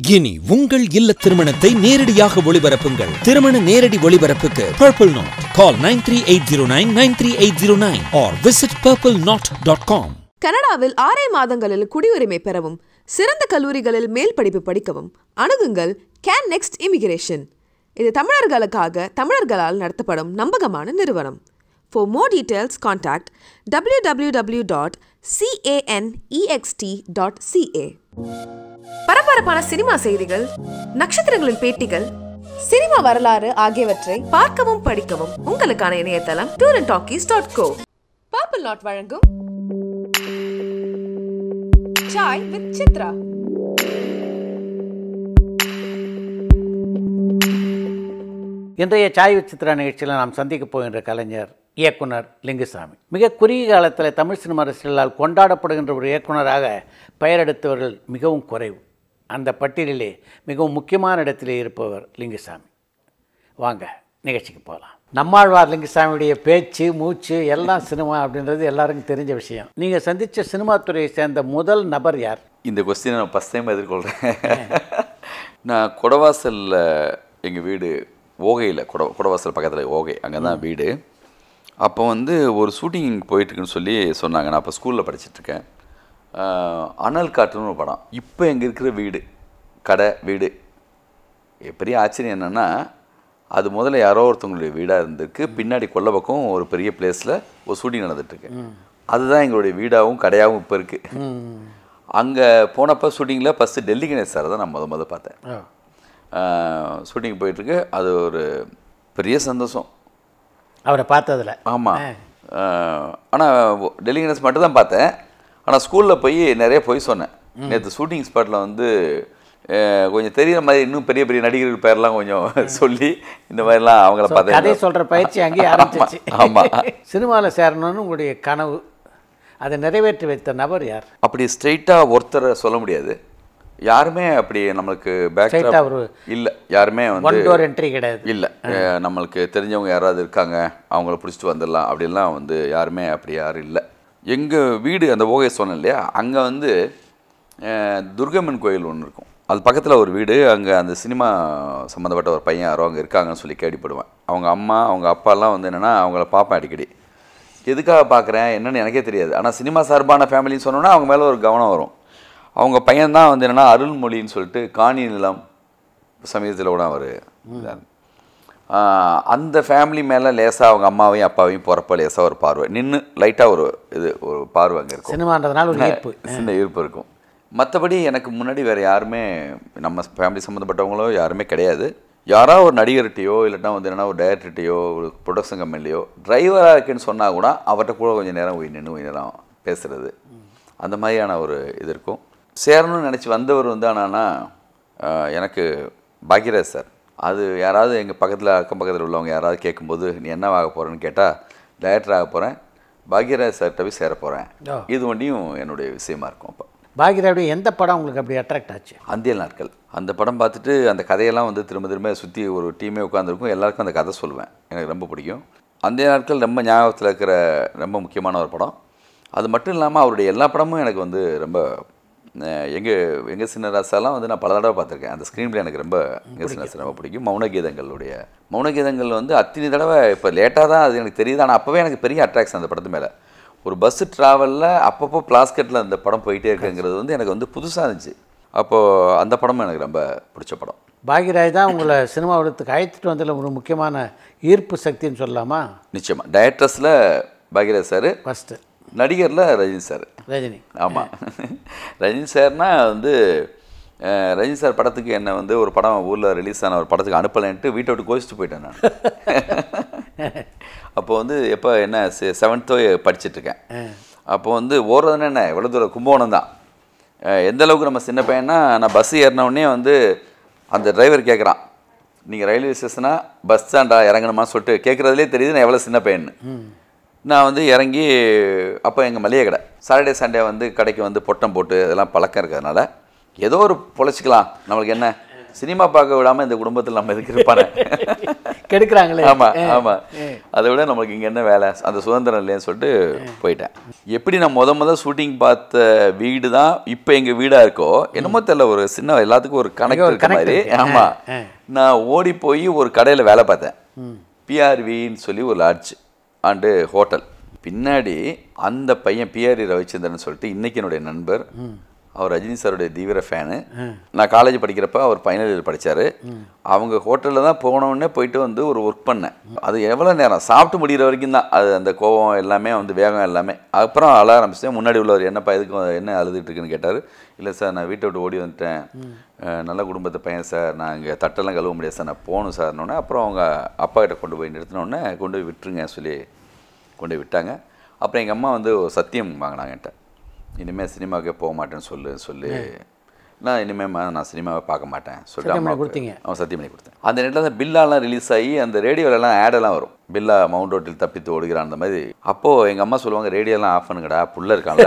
இனி உங்கள் இல்ல திருமணத்தை நேரடியாக ஒளிபரப்புங்கள் திருமண நேரடி ஒளிபரப்புக்கு purple knot call nine three eight zero nine nine three eight zero nine or visit purple knot dot com கனடாவில் ஆறே மாதங்களில் குடியுரிமை பெறவும் சிறந்த கல்லூரிகளில் மேல் படிப்பு படிக்கவும் அணுகுங்கள் கேன் நெக்ஸ்ட் இமிகிரேஷன் இது தமிழர்களுக்காக தமிழர்களால் நடத்தப்படும் நம்பகமான நிறுவனம் for more details contact W W W dot CANEXT dot CA பரபரப்பான சினிமா செய்திகள் நட்சத்திரங்களின் பேட்டிகள் சினிமா வரலாறு ஆகியவற்றை பார்க்கவும் படிக்கவும் உங்களுக்கான இணையதளம் tour and talkies dot co purple knot வழங்கும் சாய் வித் சித்ரா இன்றைய சாய் சித்ரா நிகழ்ச்சியில் நாம் சந்திக்க போகின்ற கலைஞர் இயக்குனர் லிங்குசாமி மிக குறுகிய காலத்தில் தமிழ் சினிமா ரசிகர்களால் கொண்டாடப்படுகின்ற ஒரு இயக்குனராக பெயரெடுத்தவர்கள் மிகவும் குறைவு அந்த பட்டியலிலே மிகவும் முக்கியமான இடத்திலே இருப்பவர் லிங்குசாமி வாங்க நிகழ்ச்சிக்கு போகலாம் நம்மாழ்வார் லிங்குசாமியுடைய பேச்சு மூச்சு எல்லாம் சினிமா அப்படின்றது எல்லாருக்கும் தெரிஞ்ச விஷயம் நீங்கள் சந்தித்த சினிமா துறையை சேர்ந்த முதல் நபர் யார் இந்த கொஸ்டினை நான் ஃபஸ்ட் டைம் எதிர்கொள்கிறேன் நான் கொடவாசலில் எங்கள் வீடு ஓகையில் கொட கொடவாசல் பக்கத்தில் ஓகை அங்கே தான் வீடு அப்போ வந்து ஒரு ஷூட்டிங் போயிட்டுருக்குன்னு சொல்லி சொன்னாங்க நான் அப்போ ஸ்கூலில் படிச்சிட்ருக்கேன் அனல் காற்றுன்னு ஒரு படம் இப்போ எங்கே இருக்கிற வீடு கடை வீடு பெரிய ஆச்சரியம் என்னென்னா அது முதல்ல யாரோ ஒருத்தவங்களுடைய வீடாக இருந்திருக்கு பின்னாடி கொல்ல பக்கம் ஒரு பெரிய பிளேஸில் ஒரு ஷூட்டிங் நடந்துட்டுருக்கு அதுதான் எங்களுடைய வீடாகவும் கடையாகவும் இப்போ இருக்குது அங்கே போனப்போ ஷூட்டிங்கில் ஃபஸ்ட்டு டெல்லி கணேஷ் சார் தான் நான் முத முத பார்த்தேன் ஷூட்டிங் போயிட்டுருக்கு அது ஒரு பெரிய சந்தோஷம் அவரை பார்த்ததில் ஆமாம் ஆனால் டெல்லி கணேஷ் மட்டும் தான் பார்த்தேன் ஆனால் ஸ்கூலில் போய் நிறைய போய் சொன்னேன் நேற்று ஷூட்டிங் ஸ்பாட்டில் வந்து அஹ், கொஞ்சம் தெரியுற மாதிரி இன்னும் பெரிய பெரிய நடிகர்கள் பேர்லாம் கொஞ்சம் சொல்லி இந்த மாதிரிலாம் அவங்கள கதை பார்த்தேன் சொல்கிற பயிற்சி அங்கேயே ஆரம்பிச்சிச்சு ஆமா. சினிமாவில் சேரணும்னு உங்களுடைய கனவு அதை நிறைவேற்றி வைத்த நபர் யார் அப்படி ஸ்ட்ரெயிட்டாக ஒருத்தரை சொல்ல முடியாது யாருமே அப்படி நம்மளுக்கு Straight ஆ பேக் ஒரு இல்லை யாருமே ஒன் வந்து டோர் என்ட்ரி கிடையாது இல்லை நம்மளுக்கு தெரிஞ்சவங்க யாராவது இருக்காங்க அவங்கள பிடிச்சிட்டு வந்துடலாம் அப்படிலாம் வந்து யாருமே அப்படி யாரும் இல்லை எங்கள் வீடு அந்த ஓகே சொன்னேன் இல்லையா அங்கே வந்து அஹ், துர்கம்மன் கோயில் ஒன்று இருக்கும் அது பக்கத்தில் ஒரு வீடு அங்கே அந்த சினிமா சம்மந்தப்பட்ட ஒரு பையன் யாரோ அங்கே இருக்காங்கன்னு சொல்லி கேள்விப்படுவேன் அவங்க அம்மா அவங்க அப்பாலாம் வந்து என்னென்னா அவங்கள பார்ப்பேன் அடிக்கடி எதுக்காக பார்க்குறேன் என்னன்னு எனக்கே தெரியாது ஆனால் சினிமா சார்பான ஃபேமிலின்னு சொன்னோன்னா அவங்க மேலே ஒரு கவனம் வரும் அவங்க பையன் தான் வந்து என்னென்னா அருள்மொழின்னு சொல்லிட்டு காணி நிலம் சமீபத்தில் கூட அவர் அந்த ஃபேமிலி மேலே லேசாக அவங்க அம்மாவையும் அப்பாவையும் போகிறப்ப லேசாக ஒரு பார்வை நின்று லைட்டாக ஒரு இது ஒரு பார்வை அங்கே இருக்கும் சினிமான்றதுனால ஒரு ஈர்ப்பு சின்ன ஈர்ப்பு இருக்கும் மற்றபடி எனக்கு முன்னாடி வேறு யாருமே நம்ம ஃபேமிலி சம்மந்தப்பட்டவங்களோ யாருமே கிடையாது யாராவது ஒரு நடிகர்கிட்டயோ இல்லைன்னா வந்து என்னன்னா ஒரு டைரக்டர்கிட்டயோ ஒரு ப்ரொடக்ஷன் கம்பெனிலையோ டிரைவராக இருக்குன்னு சொன்னால் கூட அவர்கிட்ட கூட கொஞ்சம் நேரம் போய் நின்று கொஞ்சம் நேரம் பேசுகிறது அந்த மாதிரியான ஒரு இது இருக்கும் சேரணும்னு நினச்சி வந்தவர் வந்து ஆனான்னா எனக்கு பாக்யராஜ் சார் அது யாராவது எங்கள் பக்கத்தில் அக்கம் பக்கத்தில் உள்ளவங்க யாராவது கேட்கும்போது நீ என்ன ஆக போகிறேன்னு கேட்டால் டைரக்டர் ஆக போகிறேன் பாக்யராஜ் சார்கிட்ட போய் சேர போகிறேன் ஓ. இது ஒன்றையும் என்னுடைய விஷயமா இருக்கும் அப்போ பாக்யராவுடைய எந்த படம் உங்களுக்கு அப்படி அட்ராக்ட் ஆச்சு அந்தியல் நாட்கள் அந்த படம் பார்த்துட்டு அந்த கதையெல்லாம் வந்து திரும்ப திரும்ப சுற்றி ஒரு டீமே உட்காந்துருக்கும் எல்லாருக்கும் அந்த கதை சொல்லுவேன் எனக்கு ரொம்ப பிடிக்கும் அந்திய நாட்கள் ரொம்ப ஞாபகத்தில் இருக்கிற ரொம்ப முக்கியமான ஒரு படம் அது மட்டும் இல்லாமல் அவருடைய எல்லா படமும் எனக்கு வந்து ரொம்ப எங்கள் எங்கள் சின்னராசாலாம் வந்து நான் பல தடவை பார்த்துருக்கேன் அந்த ஸ்க்ரீன் பிளே எனக்கு ரொம்ப எங்கள் சின்னராசா ரொம்ப பிடிக்கும் மௌனகீதங்களுடைய மௌனகீதங்கள் வந்து அத்தனை தடவை இப்போ லேட்டாக தான் அது எனக்கு தெரியுது ஆனால் அப்போவே எனக்கு பெரிய அட்ராக்ஷன் அந்த படத்து மேலே ஒரு பஸ்ஸு ட்ராவலில் அப்பப்போ பிளாஸ்கெட்டில் அந்த படம் போயிட்டே இருக்குங்கிறது வந்து எனக்கு வந்து புதுசாக இருந்துச்சு அப்போது அந்த படமும் எனக்கு ரொம்ப பிடிச்ச படம் பாக்யராஜ் தான் உங்களை சினிமா உலகத்துக்கு அழைத்துட்டு வந்ததில் ஒரு முக்கியமான ஈர்ப்பு சக்தின்னு சொல்லலாமா நிச்சயமாக டைரக்டர்ஸில் பாக்யராஜ் சார் ஃபஸ்ட்டு நடிகரில் ரஜினி சார் ரஜினி ஆமாம் ரஜினி சார்னா வந்து அஹ், ரஜினி சார் படத்துக்கு என்ன வந்து ஒரு படம் ஊரில் ரிலீஸ் ஆன ஒரு படத்துக்கு அனுப்பலைன்ட்டு வீட்டை விட்டு கோச்சிட்டு போயிட்டேன் நான் அப்போ வந்து எப்போ என்ன செவன்த்தோ படிச்சிட்ருக்கேன் அப்போ வந்து ஓடுறதுன்னா என்ன எவ்வளோ தூரம் கும்பகோணம் தான் அஹ், எந்த அளவுக்கு நம்ம சின்ன பையனா நான் பஸ் ஏறின உடனே வந்து அந்த டிரைவர் கேட்குறான் நீங்கள் ரயில்வே ஸ்டேஷனா பஸ் ஸ்டாண்டா இறங்கணுமா சொல்லிட்டு கேட்குறதுலே தெரியுது நான் எவ்வளோ சின்ன பையன்னு நான் வந்து இறங்கி அப்போ எங்கள் மளிகை கடை சாட்டர்டே சண்டே வந்து கடைக்கு வந்து பொட்டம் போட்டு இதெல்லாம் பழக்கம் இருக்கிறதுனால ஏதோ ஒரு பொழைச்சிக்கலாம் நம்மளுக்கு என்ன சினிமா பார்க்க விடாம இந்த குடும்பத்தில் நம்ம எதுக்கு இருப்பானே கெடுக்குறாங்களே ஆமா ஆமா அதை விட நம்மளுக்கு இங்க என்ன வேலை அந்த சுதந்திரம் இல்லைன்னு சொல்லிட்டு போயிட்டேன் எப்படி நான் முத முத ஷூட்டிங் பார்த்த வீடு தான் இப்போ எங்க வீடா இருக்கோ என்னமோ தெரியல ஒரு சின்ன எல்லாத்துக்கும் ஒரு கணக்கு ஒரு இருக்க connect மாதிரி இருக்கு. ஆமா ஆ. நான் ஓடி போய் ஒரு கடையில வேலை பார்த்தேன் பிஆர்வின்னு சொல்லி ஒரு லாட்ஜ் அண்டு ஹோட்டல் பின்னாடி அந்த பையன் பிஆர்வி ரவிச்சந்திரன் சொல்லிட்டு இன்னைக்கு என்னுடைய நண்பர் அவர் ரஜினி சாருடைய தீவிர ஃபேனு நான் காலேஜ் படிக்கிறப்ப அவர் ஃபைனல் இயர் படிச்சாரு அவங்க ஹோட்டலில் தான் போனவுடனே போயிட்டு வந்து ஒரு ஒர்க் பண்ணேன் அது எவ்வளோ நேரம் சாப்பிட்டு முடிகிற வரைக்கும் தான் அது அந்த கோவம் எல்லாமே வந்து வேகம் எல்லாமே அப்புறம் அழ ஆரம்பிச்சேன் முன்னாடி உள்ளவர் என்னப்பா எதுக்கு என்ன அழுதுட்டு இருக்குன்னு கேட்டார் இல்லை சார் நான் வீட்டை விட்டு ஓடி வந்துட்டேன் அஹ் நல்ல குடும்பத்தை பையன் சார் நான் இங்கே தட்டெல்லாம் கழுவ முடியாது சார் நான் போகணும் சார்னோடனே அப்புறம் அவங்க அப்பா கிட்ட கொண்டு போய் நிறுத்தினோடனே கொண்டு போய் விட்டுருங்க சொல்லி கொண்டு போய் விட்டாங்க அப்புறம் எங்கள் அம்மா வந்து ஒரு சத்தியம் வாங்கினாங்க என்கிட்ட இனிமேல் சினிமாவுக்கே போக மாட்டேன்னு சொல்லு சொல்லு நான் இனிமேல் நான் சினிமாவை பார்க்க மாட்டேன் சொல்லிட்டு சத்தியம் பண்ணி அம்மாவுக்கு- கொடுத்தீங்க? அவன் சத்தியம் பண்ணி கொடுத்தேன் அந்த நேரத்தில் தான் பில்லாலாம் ரிலீஸ் ஆகி அந்த ரேடியோலலாம் ஆடெல்லாம் வரும் பில்லா மவுண்ட் ரோட்டில் தப்பித்து ஓடுகிறான் அந்த மாதிரி அப்போது எங்கள் அம்மா சொல்லுவாங்க ரேடியோலாம் ஆஃப் பண்ணுங்கடா புள்ள இருக்கான்ல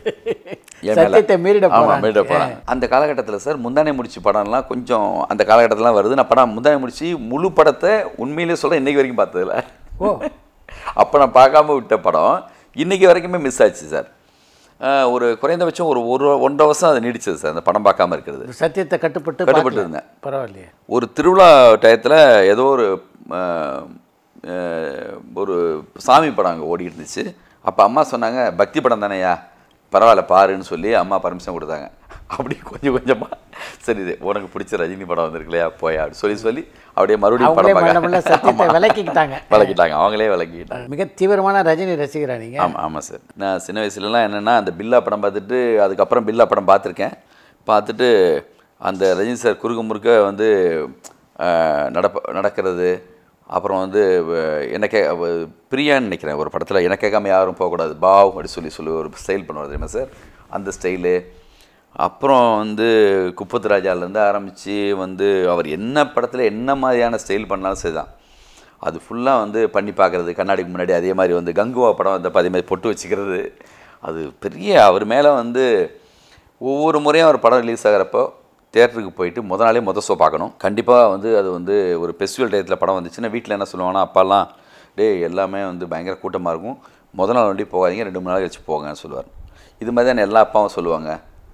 என் மேல. சத்தியத்தை மீறிட ஆமா, போறான். மீறிட போறான் அந்த காலகட்டத்தில் சார் முந்தானே முடிச்சு படம்லாம் கொஞ்சம் அந்த காலகட்டத்திலாம் வருது நான் படம் முந்தானே முடிச்சு முழு படத்தை உண்மையிலேயே சொல்ல இன்னைக்கு வரைக்கும் பார்த்ததில்ல ஓ அப்போ நான் பார்க்காம விட்ட படம் இன்னைக்கு வரைக்குமே மிஸ் ஆச்சு சார் அஹ் ஒரு குறைந்தபட்சம் ஒரு ஒரு ஒன்றரை வருஷம் அது நீடிச்சது சார் அந்த படம் பார்க்காம இருக்கிறது சத்தியத்தை கட்டுப்பட்டு கட்டுப்பட்டு பார்க்கல. இருந்தேன். பரவாயில்லையே ஒரு திருவிழா டயத்தில் ஏதோ ஒரு அஹ், அஹ், ஒரு சாமி படம் அங்கே ஓடிட்டு இருந்துச்சு அப்போ அம்மா சொன்னாங்க பக்தி படம் தானேயா பரவாயில்ல பாருன்னு சொல்லி அம்மா பர்மிஷன் கொடுத்தாங்க அப்படி கொஞ்சம் கொஞ்சமாக சரி இது உனக்கு பிடிச்ச ரஜினி படம் வந்திருக்கலையா போயா அப்படி சொல்லி சொல்லி அப்படியே மறுபடியும் அவங்களே படம் மெல்ல மெல்ல சத்தியத்தை பார்க்க விலக்கிக்கிட்டாங்க விளக்கிட்டாங்க அவங்களே விளக்கிட்டாங்க மிக தீவிரமான ரஜினி ரசிகரா நீங்க ஆமாம் ஆமாம் சார் நான் சின்ன வயசுலலாம் என்னென்னா அந்த பில்லா படம் பார்த்துட்டு அதுக்கப்புறம் பில்லா படம் பார்த்துருக்கேன் பார்த்துட்டு அந்த ரஜினி சார் குறுக்க முறுக்க வந்து அஹ், நடப்ப நடக்கிறது அப்புறம் வந்து அஹ், என்ன கே அவ- பிரியான்னு நினைக்கிறேன் ஒரு படத்தில் என்ன கேட்காம யாரும் போகக்கூடாது பாவ் அப்படி சொல்லி சொல்லி ஒரு ஸ்டைல் பண்ணுவார் தெரியுமா சார் அந்த ஸ்டைலு அப்புறம் வந்து குப்பத்து ராஜாலேருந்து ஆரம்பித்து வந்து அவர் என்ன படத்தில் என்ன மாதிரியான ஸ்டைல் பண்ணாலும் சரிதான் அது ஃபுல்லாக வந்து பண்ணி பார்க்குறது கண்ணாடிக்கு முன்னாடி அதே மாதிரி வந்து கங்குவா படம் வந்து அதே மாதிரி பொட்டு வச்சுக்கிறது அது பெரிய அவர் மேலே வந்து ஒவ்வொரு முறையும் அவர் படம் ரிலீஸ் ஆகிறப்போ தேட்டருக்கு போயிட்டு முத நாளே முத ஷோ பார்க்கணும் கண்டிப்பாக வந்து அது வந்து ஒரு ஃபெஸ்டிவல் டயத்தில் படம் வந்துச்சுன்னா வீட்டில் என்ன சொல்லுவாங்கன்னா அப்பாலாம் டேய் எல்லாமே வந்து பயங்கர கூட்டமாக இருக்கும் முத நாள் வண்டி போகாதீங்க ரெண்டு மூணு நாள் கழிச்சு போங்கன்னு சொல்லுவார் இது மாதிரி தான் எல்லா அப்பாவும் சொல்லுவாங்க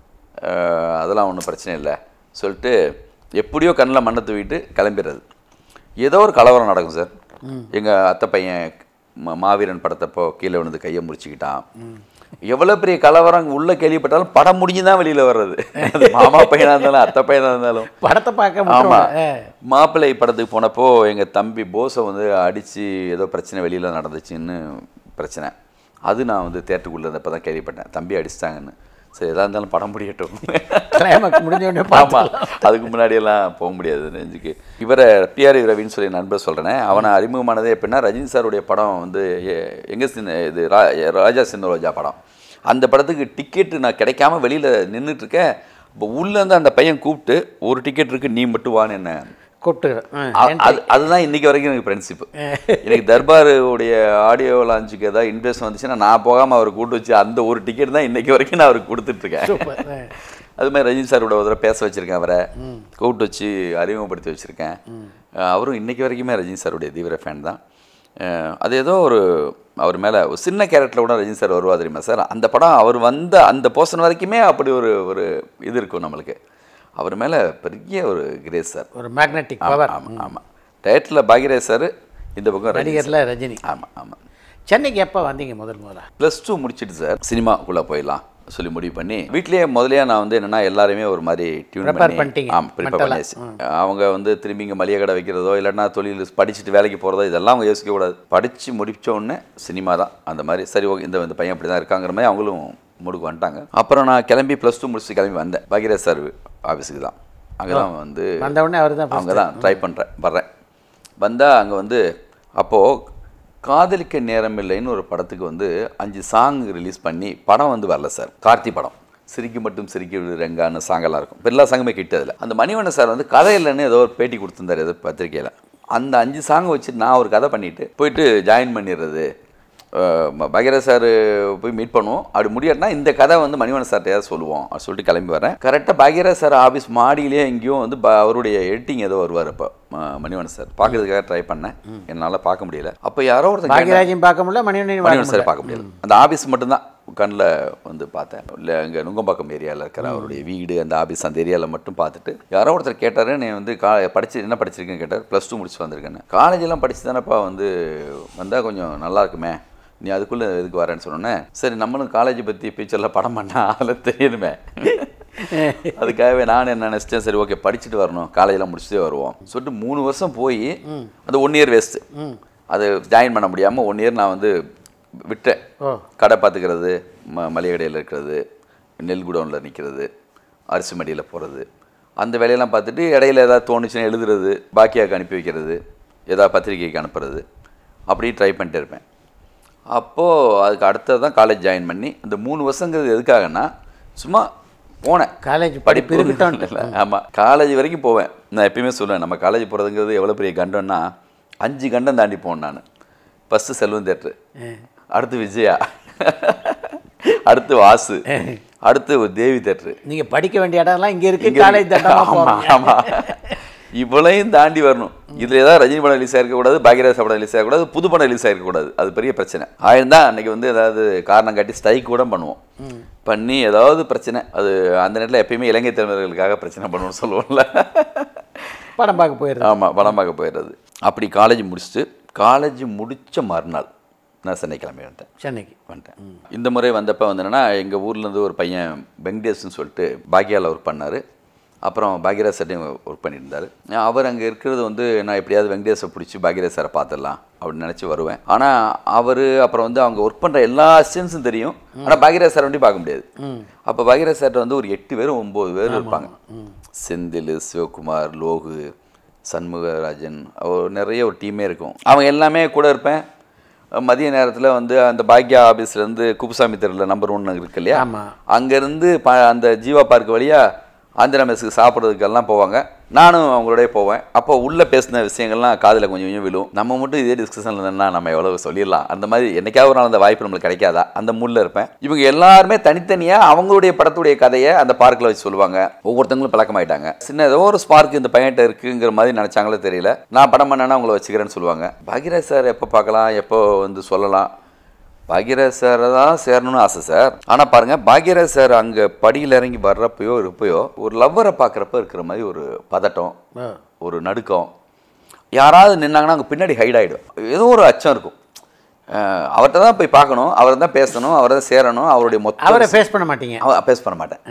அஹ் அதெல்லாம் ஒன்றும் பிரச்சனை இல்லை சொல்லிட்டு எப்படியோ கண்ணில் மண்ணை தூவிட்டு கிளம்பிடுறது ஏதோ ஒரு கலவரம் நடக்கும் சார் எங்கள் அத்தை பையன் ம- மாவீரன் படத்தப்போ கீழே விழுந்து கையை முறிச்சுக்கிட்டான் எவ்வளோ பெரிய கலவரம் உள்ளே கேள்விப்பட்டாலும் படம் முடிஞ்சு தான் வெளியில் வர்றது அது மாமா பையனாக இருந்தாலும் அத்தை பையனாக இருந்தாலும் படத்தை பார்க்க ஆமாம் மட்டும் ஆ. மாப்பிள்ளை படத்துக்கு போனப்போ எங்கள் தம்பி போஸை வந்து அடித்து ஏதோ பிரச்சனை வெளியில் நடந்துச்சுன்னு பிரச்சனை அது நான் வந்து தேட்டருக்குள்ளே இருந்தப்போ தான் கேள்விப்பட்டேன் தம்பி அடிச்சிட்டாங்கன்னு சரி எதாக இருந்தாலும் படம் முடியட்டும் கிளைமேக்ஸ் முடிஞ்ச உடனே ஆமா பார்த்துக்கலாம் அதுக்கு முன்னாடியெல்லாம் போக முடியாது நெஞ்சுக்கு இவரை பிஆர் ரவின்னு சொல்லி நண்பர் சொல்கிறேன் அவனை அறிமுகமானதே எப்படின்னா ரஜினி சாருடைய படம் வந்து எ- எங்க சின்ன இது ரா ராஜா சின்ன ரோஜா படம் அந்த படத்துக்கு டிக்கெட்டு நான் கிடைக்காம வெளியில் நின்றுட்டுருக்கேன் இப்போ உள்ளேருந்து அந்த பையன் கூப்பிட்டு ஒரு டிக்கெட் இருக்கு நீ மட்டும் வான்னு என்ன கூப்பிட்டுக்கிறேன் அ- அது அதுதான் இன்னைக்கு வரைக்கும் எனக்கு ஃப்ரெண்ட்ஷிப் எனக்கு தர்பாருடைய ஆடியோ லான்ச்சுக்கு ஏதாவது இன்ட்ரெஸ்ட் வந்துச்சுன்னா நான் போகாமல் அவர் கூட்டு வச்சு அந்த ஒரு டிக்கெட் தான் இன்னைக்கு வரைக்கும் நான் அவருக்கு கொடுத்துட்ருக்கேன் சூப்பர் ஆ. அது மாதிரி ரஜினி சாரோட ஒரு தடவை பேச வச்சுருக்கேன் அவரை கூப்பிட்டு வச்சு அறிமுகப்படுத்தி வச்சுருக்கேன் அவரும் இன்னைக்கு வரைக்குமே ரஜினி சாருடைய தீவிர ஃபேன் தான் அஹ் அது ஏதோ ஒரு அவர் மேலே ஒரு சின்ன கேரக்டரில் கூட ரஜினி சார் வருவா தெரியுமா சார் அந்த படம் அவர் வந்த அந்த போர்ஷன் வரைக்குமே அப்படி ஒரு ஒரு இது இருக்கும் நம்மளுக்கு அவர் மேலே பெரிய ஒரு கிரேஸ் சார் ஒரு மேக்னெட்டிக் பவர் ஆமாம் ஆமாம் டயட்டில் பாகியராஜ் சார் இந்த பக்கம் ரஜினி நடிகர்ல ரஜினி ஆமாம் ஆமாம் சென்னைக்கு எப்போ வந்தீங்க முதல் முதல்ல ப்ளஸ் டூ முடிச்சிட்டு சார் சினிமாக்குள்ளே போயிடலாம் சொல்லி முடிவு பண்ணி வீட்லயே முதல்லயே நான் வந்து என்னன்னா எல்லாருமே ஒரு மாதிரி டியூன் Prepare பண்ணி பண்ணிட்டீங்க. ஆமாம் ப்ரிப்பேர் mental-ஆ. பண்ணியாச்சு அவங்க வந்து திரும்பி இங்கே மளிகை கடை வைக்கிறதோ இல்லைன்னா தொழில் படிச்சுட்டு வேலைக்கு போகிறதோ இதெல்லாம் அவங்க யோசிக்கக்கூடாது படித்து முடிச்ச உடனே சினிமா தான் அந்த மாதிரி சரி ஓகே இந்த இந்த பையன் அப்படி தான் இருக்காங்கிற மாதிரி அவங்களும் முடுக்கு வந்துட்டாங்க அப்புறம் நான் கிளம்பி ப்ளஸ் டூ முடிச்சு கிளம்பி வந்தேன் பகீரத் சார் ஆஃபீஸுக்கு தான் அங்கே தான் வந்து வந்த உடனே அவர் தான் அவங்க தான் ட்ரை பண்ணுறேன் வர்றேன் வந்தால் அங்கே வந்து அப்போது காதலிக்க நேரமில்லைன்னு ஒரு படத்துக்கு வந்து அஞ்சு சாங் ரிலீஸ் பண்ணி படம் வந்து வரல சார் கார்த்தி படம் சிரிக்கு மட்டும் சிரிக்க விடு ரெங்கான்னு சாங்கெல்லாம் இருக்கும் இப்ப எல்லா சாங்குமே கிட்ட அதில் அந்த மணிவண்ணன் சார் வந்து கதை இல்லைன்னு ஏதோ ஒரு பேட்டி கொடுத்துருந்தாரு ஏதோ பத்திரிக்கையில் அந்த அஞ்சு சாங்கை வச்சு நான் ஒரு கதை பண்ணிட்டு போயிட்டு ஜாயின் பண்ணிடுறது பகீர சார் போய் மீட் பண்ணுவோம் அப்படி முடியாட்டினா இந்த கதை வந்து மணிவண்ணன் சார்ட்டையாவது சொல்லுவோம் அப்படின்னு சொல்லிட்டு கிளம்பி வரேன் கரெக்டாக பகீர சார் ஆஃபீஸ் மாடியிலேயே எங்கேயும் வந்து ப- அவருடைய எடிட்டிங் ஏதோ வருவார் அப்போ மணிவண்ணன் சார் பார்க்கறதுக்காக ட்ரை பண்ணேன் என்னால் பார்க்க முடியல அப்போ யாரோ ஒருத்தர் கேட்டாங்க. பாக்யராஜையும் பார்க்க முடியல மணிவண்ணனையும் மணிவண்ணன் பார்க்க சார் பார்க்க முடியல அந்த ஆபீஸ் மட்டும்தான் கண்ணில் வந்து பார்த்தேன் இல்லை அங்கே நுங்கம்பாக்கம் ஏரியாவில் இருக்கிற அவருடைய வீடு அந்த ஆபீஸ் அந்த ஏரியாவில் மட்டும் பார்த்துட்டு யாரோ ஒருத்தர் கேட்டார் நீ வந்து கா படிச்சு என்ன படிச்சிருக்கேன்னு கேட்டார் ப்ளஸ் டூ முடிச்சு வந்திருக்கேன்னு காலேஜெல்லாம் படிச்சு தானேப்பா வந்து வந்தால் கொஞ்சம் நல்லா இருக்குமே நீ அதுக்குள்ளே எதுக்கு வரேன்னு சொன்னோன்னே சரி நம்மளும் காலேஜ் பற்றி ஃபியூச்சரில் படம் பண்ணா அதில் தெரியணுமே அதுக்காகவே நான் என்ன நினச்சிட்டேன் சரி ஓகே படிச்சுட்டு வரணும் காலேஜெலாம் முடிச்சுட்டே வருவோம் சொல்லிட்டு மூணு வருஷம் போய் அந்த ஒன் இயர் வேஸ்ட்டு அது ஜாயின் பண்ண முடியாமல் ஒன் இயர் நான் வந்து விட்டேன் கடை பார்த்துக்கிறது ம மளிகை கடையில் இருக்கிறது நெல் குடோனில் நிற்கிறது அரிசி மடியில் போகிறது அந்த வேலையெல்லாம் பார்த்துட்டு இடையில ஏதாவது தோணுச்சுன்னா எழுதுறது பாக்கியாவுக்கு அனுப்பி வைக்கிறது ஏதாவது பத்திரிக்கைக்கு அனுப்புறது அப்படி ட்ரை பண்ணிட்டு இருப்பேன் அப்போது அதுக்கு அடுத்தது தான் காலேஜ் ஜாயின் பண்ணி அந்த மூணு வருஷங்கிறது எதுக்காகன்னா சும்மா போனேன் காலேஜ் படிப்பு படிப்பு இருக்கட்டும் இல்லை ஆமாம் காலேஜ் வரைக்கும் போவேன் நான் எப்பயுமே சொல்லுவேன் நம்ம காலேஜ் போகிறதுங்கிறது எவ்வளோ பெரிய கண்டம்னா அஞ்சு கண்டம் தாண்டி போனேன் நான் ஃபஸ்ட்டு செல்வம் தேட்ரு அடுத்து விஜயா அடுத்து வாசு அடுத்து ஒரு தேவி தேட்ரு நீங்க படிக்க வேண்டிய இடம்லாம் இங்க இருக்கு இங்க காலேஜ் இருக்கு. தட்டமா ஆமா, போறீங்க ஆமா. இவ்வளையும் தாண்டி வரணும் இதுல ஏதாவது ரஜினி படம் ரிலீஸ் ஆயிருக்கக்கூடாது பாக்யராஜ் படம் ரிலீஸ் ஆகக்கூடாது புது படம் ரிலீஸ் ஆயிருக்கக்கூடாது அது பெரிய பிரச்சனை ஆயிருந்தா அன்னைக்கு வந்து ஏதாவது காரணம் காட்டி ஸ்ட்ரைக் கூட பண்ணுவோம் பண்ணி ஏதாவது பிரச்சனை அது அந்த நேரத்தில் எப்பயுமே இலங்கை தலைவர்களுக்காக பிரச்சனை பண்ணுவோம்னு சொல்லுவோம்ல படம் பார்க்க போயிடுறது ஆமாம் படம் பார்க்க போயிடுறது அப்படி காலேஜ் முடிச்சுட்டு காலேஜ் முடிச்ச மறுநாள் நான் சென்னை கிளம்பி வந்துட்டேன் சென்னைக்கு வந்துட்டேன் இந்த முறை வந்தப்போ வந்து என்னன்னா எங்கள் ஊர்லேருந்து ஒரு பையன் வெங்கடேஷ்னு சொல்லிட்டு பாக்யாவில் ஒர்க் பண்ணார் அப்புறம் பாக்யராஜ் சார்ட்டையும் ஒர்க் பண்ணியிருந்தார் அவர் அங்கே இருக்கிறது வந்து நான் எப்படியாவது வெங்கடேஷை பிடிச்சி பாக்யராஜ் சாரை பார்த்துடலாம் அப்படின்னு நினச்சி வருவேன் ஆனால் அவர் அப்புறம் வந்து அவங்க ஒர்க் பண்ணுற எல்லா அசிஸ்டன்ஸும் தெரியும் ஆனால் பாக்யராஜ் சார் வந்து பார்க்க முடியாது அப்போ பாக்யராஜ் சார்ட்ட வந்து ஒரு எட்டு பேர் ஒம்பது பேர் இருப்பாங்க செந்தில் சிவகுமார் லோகு சண்முகராஜன் அவர் நிறைய ஒரு டீமே இருக்கும் அவங்க எல்லாமே கூட இருப்பேன் மதிய நேரத்தில் வந்து அந்த பாக்யா ஆஃபீஸ்லேருந்து குப்புசாமி தெருவில் நம்பர் ஒன்று இருக்கு இல்லையா ஆமா. அங்கேருந்து ப அந்த ஜீவா பார்க் வழியாக ஆந்திரா மெஸ்ஸுக்கு சாப்பிட்றதுக்கெல்லாம் போவாங்க நானும் அவங்களோடய போவேன் அப்போ உள்ளே பேசின விஷயங்கள்லாம் காதில் கொஞ்சம் கொஞ்சம் விழும் நம்ம மட்டும் இதே டிஸ்கஷனில் இருந்தோம்னா நம்ம எவ்வளோ சொல்லிடலாம் அந்த மாதிரி என்னைக்காவது ஒரு நாள் அந்த வாய்ப்பு நம்மளுக்கு கிடைக்காதா அந்த மூடில் இருப்பேன் இவங்க எல்லாருமே தனித்தனியாக அவங்களுடைய படத்துடைய கதையை அந்த பார்க்கில் வச்சு சொல்லுவாங்க ஒவ்வொருத்தங்களும் பழக்கமாயிட்டாங்க சின்ன ஏதோ ஒரு ஸ்பார்க் இந்த பையன்கிட்ட இருக்குங்கிற மாதிரி நினச்சாங்களோ தெரியல நான் படம் பண்ணேன்னா அவங்கள வச்சுக்கிறேன்னு சொல்லுவாங்க பாக்யராஜ் சார் எப்போ பார்க்கலாம் எப்போ வந்து சொல்லலாம் பாக்யராஜ் சாரை தான் சேரணும்னு ஆசை சார் ஆனால் பாருங்கள் பாக்யராஜ் சார் அங்கே படியில் இறங்கி வர்றப்பயோ இருப்பையோ ஒரு லவ்வரை பார்க்குறப்ப இருக்கிற மாதிரி ஒரு பதட்டம் ஆ. ஒரு நடுக்கம் யாராவது நின்னாங்கன்னா அங்கே பின்னாடி ஹைட் ஆகிடும் ஏதோ ஒரு அச்சம் இருக்கும் அஹ் அவர்கிட்ட தான் போய் பார்க்கணும் அவரை தான் பேசணும் அவரை தான் சேரணும் அவருடைய மொத்த அவரை ஃபேஸ் பண்ண மாட்டீங்க அவ பேஸ் பண்ண மாட்டேன்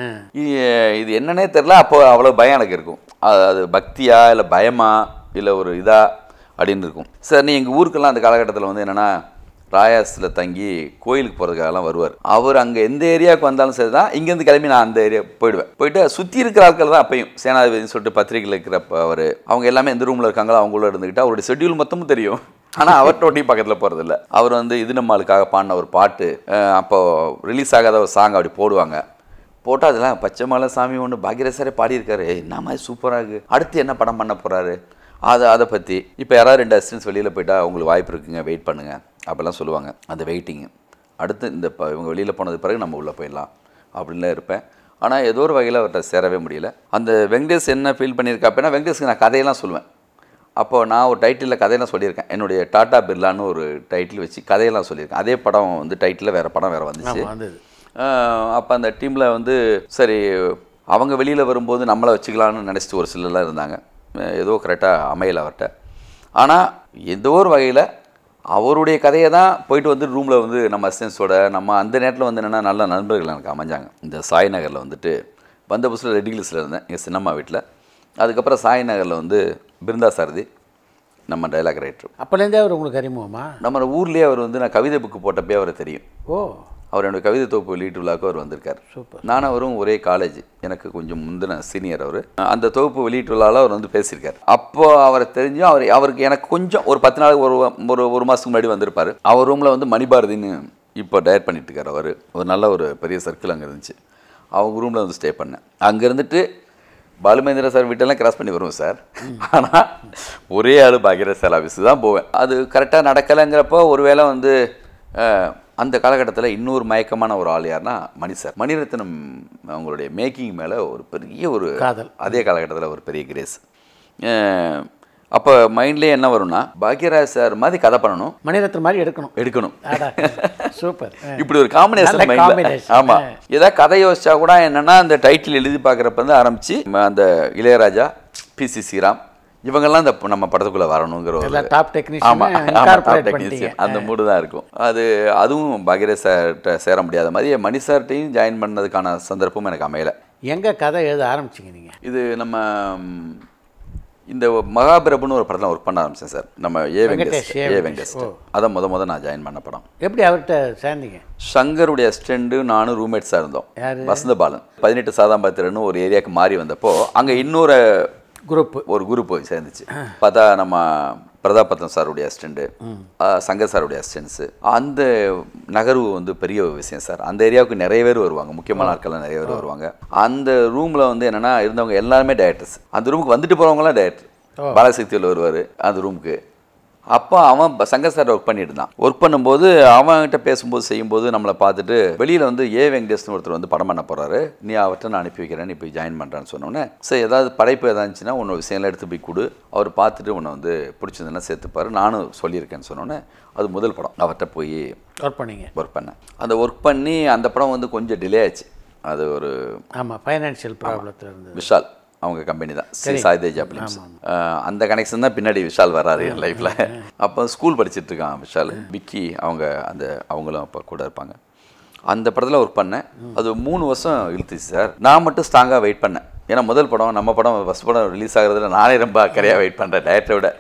இ- இது என்னன்னே தெரில அப்போ அவ்வளோ பயம் எனக்கு இருக்கும் அது அது பக்தியா இல்லை பயமா இல்லை ஒரு இதா அப்படின்னு இருக்கும் சார் நீ எங்கள் ஊருக்கெல்லாம் அந்த காலகட்டத்தில் வந்து என்னென்னா ராயாஸில் தங்கி கோயிலுக்கு போகிறதுக்காகலாம் வருவார் அவர் அங்கே எந்த ஏரியாவுக்கு வந்தாலும் சரி தான் இங்கேருந்து கிளம்பி நான் அந்த ஏரியா போயிடுவேன் போயிட்டு சுற்றி இருக்கிற ஆட்கள் தான் அப்பயும் சேனாதிபதினு சொல்லிட்டு பத்திரிகையில் இருக்கிறப்ப அவர் அவங்க எல்லாமே எந்த ரூமில் இருக்காங்களோ அவங்களோட இருந்துக்கிட்டு அவருடைய ஷெட்யூல் மொத்தமும் தெரியும் ஆனால் அவர்கிட்ட ஒட்டியும் பக்கத்தில் போகிறதில்ல அவர் வந்து இது நம்மளுக்காக பாடின ஒரு பாட்டு அஹ் அப்போ ரிலீஸ் ஆகாத ஒரு சாங் அப்படி போடுவாங்க போட்டால் அதெல்லாம் பச்சை மலை சாமி ஒன்று பாக்யராஜரே பாடியிருக்காரு "ஏய், என்ன மாதிரி சூப்பராக இருக்குது அடுத்து என்ன படம் பண்ண போகிறாரு அதை அதை பற்றி இப்போ யாராவது ரெண்டு அசிஸ்டன்ஸ் வெளியில் போயிட்டா உங்களுக்கு வாய்ப்பு இருக்குங்க வெயிட் பண்ணுங்கள் அப்படிலாம் சொல்லுவாங்க அந்த வெயிட்டிங்கு அடுத்து இந்த ப இவங்க வெளியில் போனது பிறகு நம்ம உள்ளே போயிடலாம் அப்படின்லாம் இருப்பேன் ஆனால் ஏதோ ஒரு வகையில் அவர்கிட்ட சேரவே முடியல அந்த வெங்கடேஷ் என்ன ஃபீல் பண்ணியிருக்கா அப்படின்னா வெங்கடேஷ்க்கு நான் கதையெல்லாம் சொல்லுவேன் அப்போது நான் ஒரு டைட்டிலில் கதையெல்லாம் சொல்லியிருக்கேன் என்னுடைய டாடா பிர்லான்னு ஒரு டைட்டில் வச்சு கதையெல்லாம் சொல்லியிருக்கேன் அதே படம் வந்து டைட்டிலில் வேறு படம் வேறு வந்துச்சு ஆமா, வந்தது. அப்போ அந்த டீமில் வந்து சரி அவங்க வெளியில் வரும்போது நம்மளை வச்சுக்கலாம்னு நினச்சிட்டு ஒரு சிலர்லாம் இருந்தாங்க அஹ் ஏதோ கரெக்டாக அமையல அவர்கிட்ட ஆனால் ஏதோ ஒரு வகையில் அவருடைய கதையை தான் போயிட்டு வந்து ரூமில் வந்து நம்ம அசிஸ்டன்ஸோட நம்ம அந்த நேரத்தில் வந்து என்னென்னா நல்ல நண்பர்கள் எனக்கு அமைஞ்சாங்க இந்த சாய் நகரில் வந்துட்டு வந்த புதுசில் ரெடிகில்ஸில் இருந்தேன் எங்கள் சின்னம்மா வீட்டில் அதுக்கப்புறம் சாய் நகரில் வந்து பிருந்தா சாரதி நம்ம டைலாக் ரைட்டர் அப்போலேருந்தே அவர் உங்களுக்கு அறிமுகமா நம்ம ஊர்லேயே அவர் வந்து நான் கவிதை புக்கு போட்டப்பே அவரை தெரியும் ஓ அவர் என்னோட கவிதை தொகுப்பு வெளியீட்டு விழாக்கு அவர் வந்திருக்கார் சூப்பர். நானும் அவரும் ஒரே காலேஜ் எனக்கு கொஞ்சம் முந்தின சீனியர் அவர் அந்த தொகுப்பு வெளியீட்டு விழாவில் அவர் வந்து பேசியிருக்கார் அப்போ அவரை தெரிஞ்சும் அவர் அவருக்கு எனக்கு கொஞ்சம் ஒரு பத்து நாள் ஒரு ஒரு ஒரு மாதத்துக்கு முன்னாடி வந்திருப்பார் அவர் ரூமில் வந்து மணிபாரதின்னு இப்போ டயர் பண்ணிட்டு இருக்கார் அவர் ஒரு நல்ல ஒரு பெரிய சர்க்கிள் அங்கே இருந்துச்சு அவங்க ரூமில் வந்து ஸ்டே பண்ணேன் அங்கே இருந்துட்டு பாலுமேந்திர சார் வீட்டெல்லாம் கிராஸ் பண்ணி வருவேன் சார் ஆனால் ஒரே ஆள் பாக்கிற சார் ஆஃபீஸ் தான் போவேன் அது கரெக்டாக நடக்கலைங்கிறப்போ ஒருவேளை வந்து அஹ், அந்த காலகட்டத்தில் இன்னொரு மயக்கமான ஒரு ஆள் யாருன்னா மணி சார் மணிரத்னம் அவங்களுடைய மேக்கிங் மேலே ஒரு பெரிய ஒரு காதல். அதே காலகட்டத்தில் ஒரு பெரிய கிரேஸ் அப்போ மைண்ட்லேயே என்ன வரும்னா பாக்யராஜ் சார் மாதிரி கதை பண்ணணும் மணிரத்னம் மாதிரி எடுக்கணும் எடுக்கணும் அடா, சூப்பர் ஆ. இப்படி ஒரு காம்பினேஷன் நல்ல மைண்ட்ல combination. ஆமா ஏதாவது கதை யோசிச்சா கூட என்னன்னா அந்த டைட்டில் எழுதி பார்க்குறப்ப வந்து ஆரம்பிச்சு ம- அந்த இளையராஜா பி சி ஸ்ரீராம் இவங்கெல்லாம் இந்த ப- நம்ம படத்துக்குள்ள வரணுங்கிற ஒரு எல்லாம் top technician ஆமா அ ஆமா incorporate top technician. பண்ணிட்டீங்க. அந்த மூடு தான் இருக்கும் அது அதுவும் பாக்யராஜ் சார்கிட்ட சேர முடியாத மாதிரி மணி சார்ட்டையும் ஜாயின் பண்ணதுக்கான சந்தர்ப்பம் எனக்கு அமையல எங்க கதை எழுத ஆரம்பிச்சீங்க நீங்க இது நம்ம ம், இந்த மகாபிரபுன்னு ஒரு படத்தில் ஒர்க் பண்ண ஆரம்பிச்சேன் சார் நம்ம ஏ வெங்கடேஷ், வெங்கடேஷ் ஏ ஏ வெங்கடேஷ். வெங்கடேஷ் அதான் முத முத நான் ஜாயின் பண்ண படம் எப்படி அவர்கிட்ட சேர்ந்தீங்க சங்கருடைய அசிஸ்டண்ட்டு நானும் ரூம்மேட்ஸாக இருந்தோம் யாரு? வசந்த பாலன் பதினெட்டு சாதாம்பாத்திரன்னு ஒரு ஏரியாவுக்கு மாறி வந்தப்போ அங்கே இன்னொரு குரூப் ஒரு குரூப் போய் சேர்ந்துச்சு பார்த்தா நம்ம பிரதாபத்தன் சாருடைய அசிஸ்டண்ட்டு சங்கர் சாருடைய அசிஸ்டன்ஸு அந்த நகர்வு வந்து பெரிய ஒரு விஷயம் சார் அந்த ஏரியாவுக்கு நிறைய பேர் வருவாங்க முக்கியமான ஆட்கள்லாம் நிறைய பேர் வருவாங்க அந்த ரூமில் வந்து என்னென்னா இருந்தவங்க எல்லாருமே டேரக்டர்ஸ் அந்த ரூமுக்கு வந்துட்டு போகிறவங்களாம் டேரக்டர் பாலசக்தியில் வருவார் அந்த ரூமுக்கு அப்போ அவன் ப- சங்கர் சார் ஒர்க் பண்ணிட்டு இருந்தான் ஒர்க் பண்ணும்போது அவன்கிட்ட பேசும்போது செய்யும்போது நம்மளை பார்த்துட்டு வெளியில் வந்து ஏ வெங்கடேஷ்னு ஒருத்தர் வந்து படம் பண்ண போகிறாரு நீ அவர்கிட்ட நான் அனுப்பி வைக்கிறேன் நீ போய் ஜாயின் பண்ணுறான்னு சொன்னோன்னே சரி ஏதாவது படைப்பு ஏதாவது இருந்துச்சுன்னா உன்னோட விஷயம்லாம் எடுத்து போய் கொடு அவர் பார்த்துட்டு உன்னை வந்து பிடிச்சதுன்னா சேர்த்துப்பாரு நானும் சொல்லியிருக்கேன்னு சொன்னோன்னே அது முதல் படம் அவர்கிட்ட போய் ஒர்க் பண்ணீங்க ஒர்க் பண்ணேன் அந்த ஒர்க் பண்ணி அந்த படம் வந்து கொஞ்சம் டிலே ஆச்சு அது ஒரு ஆமா ஃபைனான்சியல் ப்ராப்ளத்தில் இருந்தது விஷால் அவங்க கம்பெனி தான் ஸ்ரீ சாய்தேஜா பிலிம்ஸ் அந்த கனெக்ஷன் தான் பின்னாடி விஷால் வராரு என் லைஃப்பில் அப்போ ஸ்கூல் படிச்சிட்டு இருக்கான் விஷால் விக்கி அவங்க அந்த அவங்களும் அப்போ கூட இருப்பாங்க அந்த படத்தில் ஒர்க் பண்ணேன் அது மூணு வருஷம் இழுத்துச்சு சார் நான் மட்டும் ஸ்ட்ராங்காக வெயிட் பண்ணேன் ஏன்னா முதல் படம் நம்ம படம் ஃபஸ்ட் படம் ரிலீஸ் ஆகுறதுல நானே ரொம்ப அக்கறையாக வெயிட் பண்ணுறேன் டேரக்டரை விட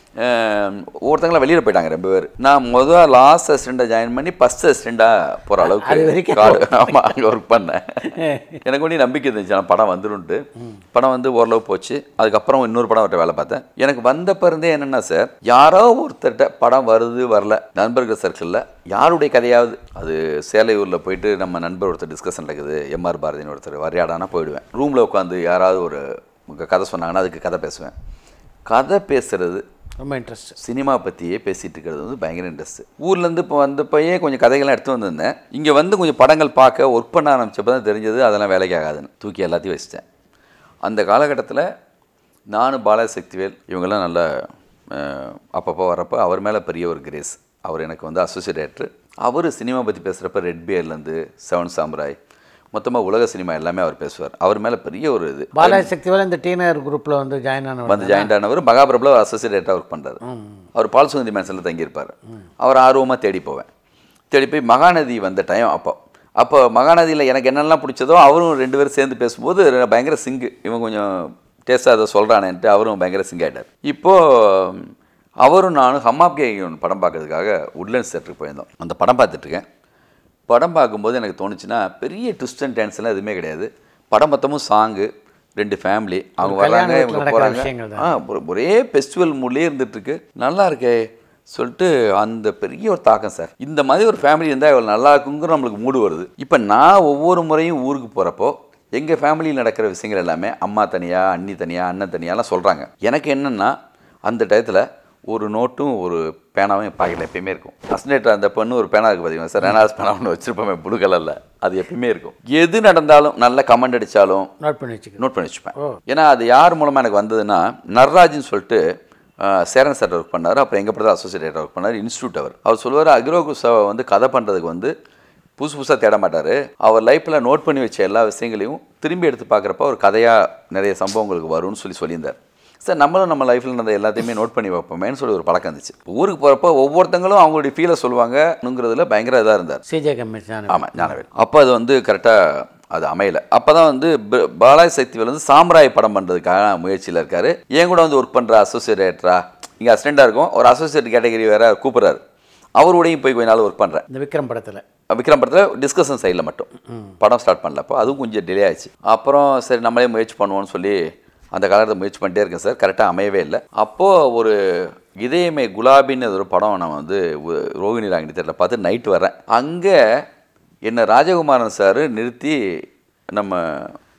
அஹ், ஒவ்வொருத்தங்களும் வெளியில் போயிட்டாங்க ரெண்டு பேர் நான் முதல் லாஸ்ட் அசிஸ்டண்ட்டாக ஜாயின் பண்ணி ஃபஸ்ட் அசிஸ்டண்ட்டாக போகிற அது அளவுக்கு வரைக்கும் காடு ஆமாம் அங்கே ஒர்க் பண்ணேன் எனக்கு ஒன்றும் நம்பிக்கை இருந்துச்சு நான் படம் வந்துருன்ட்டு படம் வந்து ஓரளவு போச்சு அதுக்கப்புறம் இன்னொரு படம் அவர்கிட்ட வேலை பார்த்தேன் எனக்கு வந்தப்ப இருந்தே என்னென்னா சார் யாரோ ஒருத்தர்கிட்ட படம் வருது வரல நண்பர்கள் சர்க்கிளில் யாருடைய கதையாவது அது சேலையூரில் போயிட்டு நம்ம நண்பர் ஒருத்தர் டிஸ்கஷன் நடக்குது எம்ஆர் பாரதின்னு ஒருத்தர் வரையாடானா போயிடுவேன் ரூமில் உட்காந்து யாராவது ஒரு கதை சொன்னாங்கன்னா அதுக்கு கதை பேசுவேன் கதை பேசுறது ரொம்ப இன்ட்ரெஸ்ட் சினிமா பற்றியே பேசிகிட்டு இருக்கிறது வந்து பயங்கர இன்ட்ரெஸ்ட் ஊர்லேருந்து இப்போ வந்தப்பயே கொஞ்சம் கதைகள்லாம் எடுத்து வந்திருந்தேன் இங்கே வந்து கொஞ்சம் படங்கள் பார்க்க ஒர்க் பண்ண ஆரம்பிச்சப்போ தான் தெரிஞ்சது அதெல்லாம் வேலைக்கு ஆகாதுன்னு தூக்கி எல்லாத்தையும் வச்சிட்டேன் அந்த காலகட்டத்தில் நானும் பாலசக்திவேல் இவங்கெல்லாம் நல்ல அஹ், அப்பப்போ வரப்போ அவர் மேலே பெரிய ஒரு கிரேஸ் அவர் எனக்கு வந்து அசோசியேட் டேரக்டர் அவர் சினிமா பற்றி பேசுகிறப்ப ரெட் பியர்லேருந்து செவன் சாம்ராய் மொத்தமாக உலக சினிமா எல்லாமே அவர் பேசுவார் அவர் மேலே பெரிய ஒரு இது பாலாஜி சக்திவேல் இந்த டீனர் குரூப்ல வந்து ஜாயின் ஆனவர் வந்து ஜாயின்ட் ஆனவர் மகாபிரபுல அசோசியேட்டாக ஒர்க் பண்ணுறாரு அவர் பால் சுகந்தி மேன்சனில் தங்கியிருப்பார் அவர் ஆர்வமாக தேடி போவேன் தேடி போய் மகாநதி வந்த டைம் அப்போ அப்போ மகாநதியில் எனக்கு என்னெல்லாம் பிடிச்சதோ அவரும் ரெண்டு பேரும் சேர்ந்து பேசும்போது பயங்கர சிங்கு இவன் கொஞ்சம் டேஸ்ட்டாக அதை சொல்கிறானேன்ட்டு அவரும் பயங்கர சிங்க் ஆகிட்டார் இப்போது அவரும் நானும் ஹம்மாப் கே படம் பார்க்கறதுக்காக உட்லண்ட்ஸ் தேட்டருக்கு போயிருந்தோம் அந்த படம் பார்த்துட்ருக்கேன் படம் பார்க்கும்போது எனக்கு தோணுச்சுன்னா பெரிய ட்விஸ்ட் அண்ட் டான்ஸ்லாம் எதுவுமே கிடையாது படம் மொத்தமும் சாங்கு ரெண்டு ஃபேமிலி அவங்க கல்யாண வர்றாங்க வீட்டுல இவங்க நடக்கிற போகிறாங்க விஷயங்கள் ஆ ஒரு- ஒரே ஃபெஸ்டிவல் மூட்லேயே இருந்துட்டுருக்கு நல்லா இருக்கே சொல்லிட்டு அந்த பெரிய ஒரு தாக்கம் சார் இந்த மாதிரி ஒரு ஃபேமிலி இருந்தால் இவ்வளோ நல்லா இருக்குங்கிற நம்மளுக்கு மூடு வருது இப்போ நான் ஒவ்வொரு முறையும் ஊருக்கு போகிறப்போ எங்கள் ஃபேமிலியில் நடக்கிற விஷயங்கள் எல்லாமே அம்மா தனியாக அண்ணி தனியாக அண்ணன் தனியாலாம் சொல்கிறாங்க எனக்கு என்னென்னா அந்த டயத்தில் ஒரு நோட்டும் ஒரு பேனாவும் என் பாக்கெட்டில் எப்பயுமே இருக்கும் அசனேட்டர் அந்த பொண்ணு ஒரு பேனா இருக்குது பார்த்தீங்களா சார் ரெனாஸ் பேனா ஒன்று வச்சுருப்போமே ப்ளூ கலரில் அது எப்பயுமே இருக்கும் எது நடந்தாலும் நல்ல கமெண்ட் அடித்தாலும் நோட் பண்ணி வச்சுக்கிறேன் நோட் பண்ணி வச்சுப்பேன் ஏன்னா அது யார் மூலமாக எனக்கு வந்ததுன்னா நர்ராஜ்னு சொல்லிட்டு அஹ், சேரன் சார் ஒர்க் பண்ணார் அப்புறம் எங்கள் படத்தில் அசோசியேட் ஒர்க் பண்ணார் இன்ஸ்டியூட் அவர் அவர் சொல்லுவார் அக்ரோகுசாவை வந்து கதை பண்ணுறதுக்கு வந்து புதுசு புதுசாக தேட மாட்டார் அவர் லைஃப்பில் நோட் பண்ணி வச்ச எல்லா விஷயங்களையும் திரும்பி எடுத்து பார்க்குறப்ப ஒரு கதையாக நிறைய சம்பவங்களுக்கு வரும்னு சொல்லி சொல்லியிருந்தார் சார் நம்மளும் நம்ம லைஃப்பில் நடந்த எல்லாத்தையுமே நோட் பண்ணி வைப்போமேன்னு சொல்லி ஒரு பழக்கம் இருந்துச்சு ஊருக்கு போகிறப்போ ஒவ்வொருத்தங்களும் அவங்களுடைய ஃபீலை சொல்லுவாங்கங்கிறதுல பயங்கர இதாக இருந்தார் சிஜே கமிஷன் ஆமாம் ஞானவேல் அப்போ அது வந்து கரெக்டாக அது அமையல அப்போ தான் வந்து ப- பாலாஜி சக்திவேல் வந்து சாம்ராய் படம் பண்ணுறதுக்காக முயற்சியில் இருக்கார் என் கூட வந்து ஒர்க் பண்ணுற அசோசியேட் டேரக்டரா இங்கே அசிஸ்டண்ட்டாக இருக்கும் ஒரு அசோசியேட் கேட்டகரி வேறு கூப்பிட்றாரு அவரோடையும் போய் கொஞ்ச நாள் ஒர்க் பண்ணுறேன் இந்த விக்ரம் படத்துல விக்ரம் படத்தில் டிஸ்கஷன் சைடில் மட்டும் படம் ஸ்டார்ட் பண்ணல அப்போ அதுவும் கொஞ்சம் டிலே ஆச்சு அப்புறம் சரி நம்மளே முயற்சி பண்ணுவோம்னு சொல்லி அந்த காலத்தில் முயற்சி பண்ணிட்டே இருக்கேன் சார் கரெக்டாக அமையவே இல்லை அப்போது ஒரு இதயமே குலாபின்னு ஒரு படம் நான் வந்து ஒ- ரோகிணி ராங்கினி தேட்டரில் பார்த்து நைட் வரேன் அங்கே என்னை ராஜகுமாரன் சார் நிறுத்தி நம்ம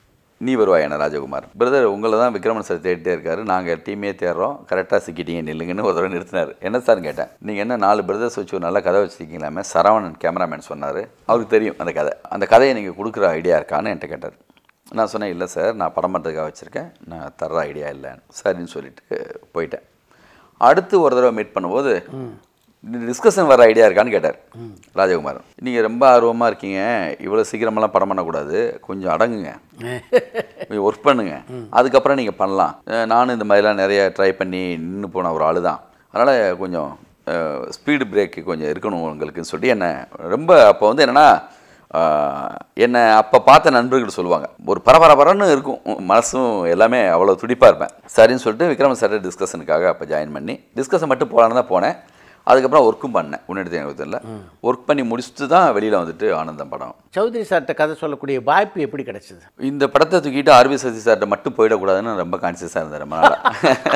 நீ வருவாய் என்ன ராஜகுமார் பிரதர் உங்களை தான் விக்ரமன் சார் தேடிட்டே இருக்காரு நாங்கள் டீமே தேடுறோம் கரெக்டாக சிக்கிட்டீங்க நில்லுங்கன்னு ஒரு தடவை நிறுத்தினார் என்ன சார் கேட்டேன் நீங்கள் என்ன நாலு பிரதர்ஸ் வச்சு ஒரு நல்ல கதை வச்சுருக்கீங்களாமே சரவணன் கேமராமேன் சொன்னார் அவருக்கு தெரியும் அந்த கதை அந்த கதையை நீங்கள் கொடுக்குற ஐடியா இருக்கான்னு என்கிட்ட கேட்டார் நான் சொன்னேன் இல்லை சார் நான் படம் பண்ணுறதுக்காக வச்சுருக்கேன் நான் தர்ற ஐடியா இல்லைன்னு சரின்னு சொல்லிட்டு போயிட்டேன் அடுத்து ஒரு தடவை மீட் பண்ணும்போது டிஸ்கஷன் வர ஐடியா இருக்கான்னு கேட்டார் ராஜகுமார் நீங்கள் ரொம்ப ஆர்வமாக இருக்கீங்க இவ்வளோ சீக்கிரமெல்லாம் படம் பண்ணக்கூடாது கொஞ்சம் அடங்குங்க கொஞ்சம் ஒர்க் பண்ணுங்க அதுக்கப்புறம் நீங்கள் பண்ணலாம் அஹ் நானும் இந்த மாதிரிலாம் நிறைய ட்ரை பண்ணி நின்று போன ஒரு ஆள் தான் அதனால் கொஞ்சம் ஸ்பீடு பிரேக்கு கொஞ்சம் இருக்கணும் உங்களுக்குன்னு சொல்லி என்ன ரொம்ப அப்போ வந்து என்னென்னா என்னை அப்போ பார்த்த நண்பர்கள் சொல்லுவாங்க ஒரு பரபரபரன்னு இருக்கும் மனசும் எல்லாமே அவ்வளோ துடிப்பாக இருப்பேன் சரின்னு சொல்லிட்டு விக்ரம சார் டிஸ்கஷனுக்காக அப்போ ஜாயின் பண்ணி டிஸ்கஷன் மட்டும் போகலான்னு தான் போனேன் அதுக்கப்புறம் ஒர்க்கும் பண்ணேன் உன்னிடத்து எனக்கு ஒர்க் பண்ணி முடிச்சுட்டு தான் வெளியில் வந்துட்டு ஆனந்தம் படம் சௌத்ரி சார்கிட்ட கதை சொல்லக்கூடிய வாய்ப்பு எப்படி கிடைச்சது இந்த படத்தை தூக்கிட்டு ஆர்வி சசி சார்கிட்ட மட்டும் போயிடக்கூடாதுன்னு நான் ரொம்ப கான்சியஸாக இருந்தேன் ரொம்ப நாளா.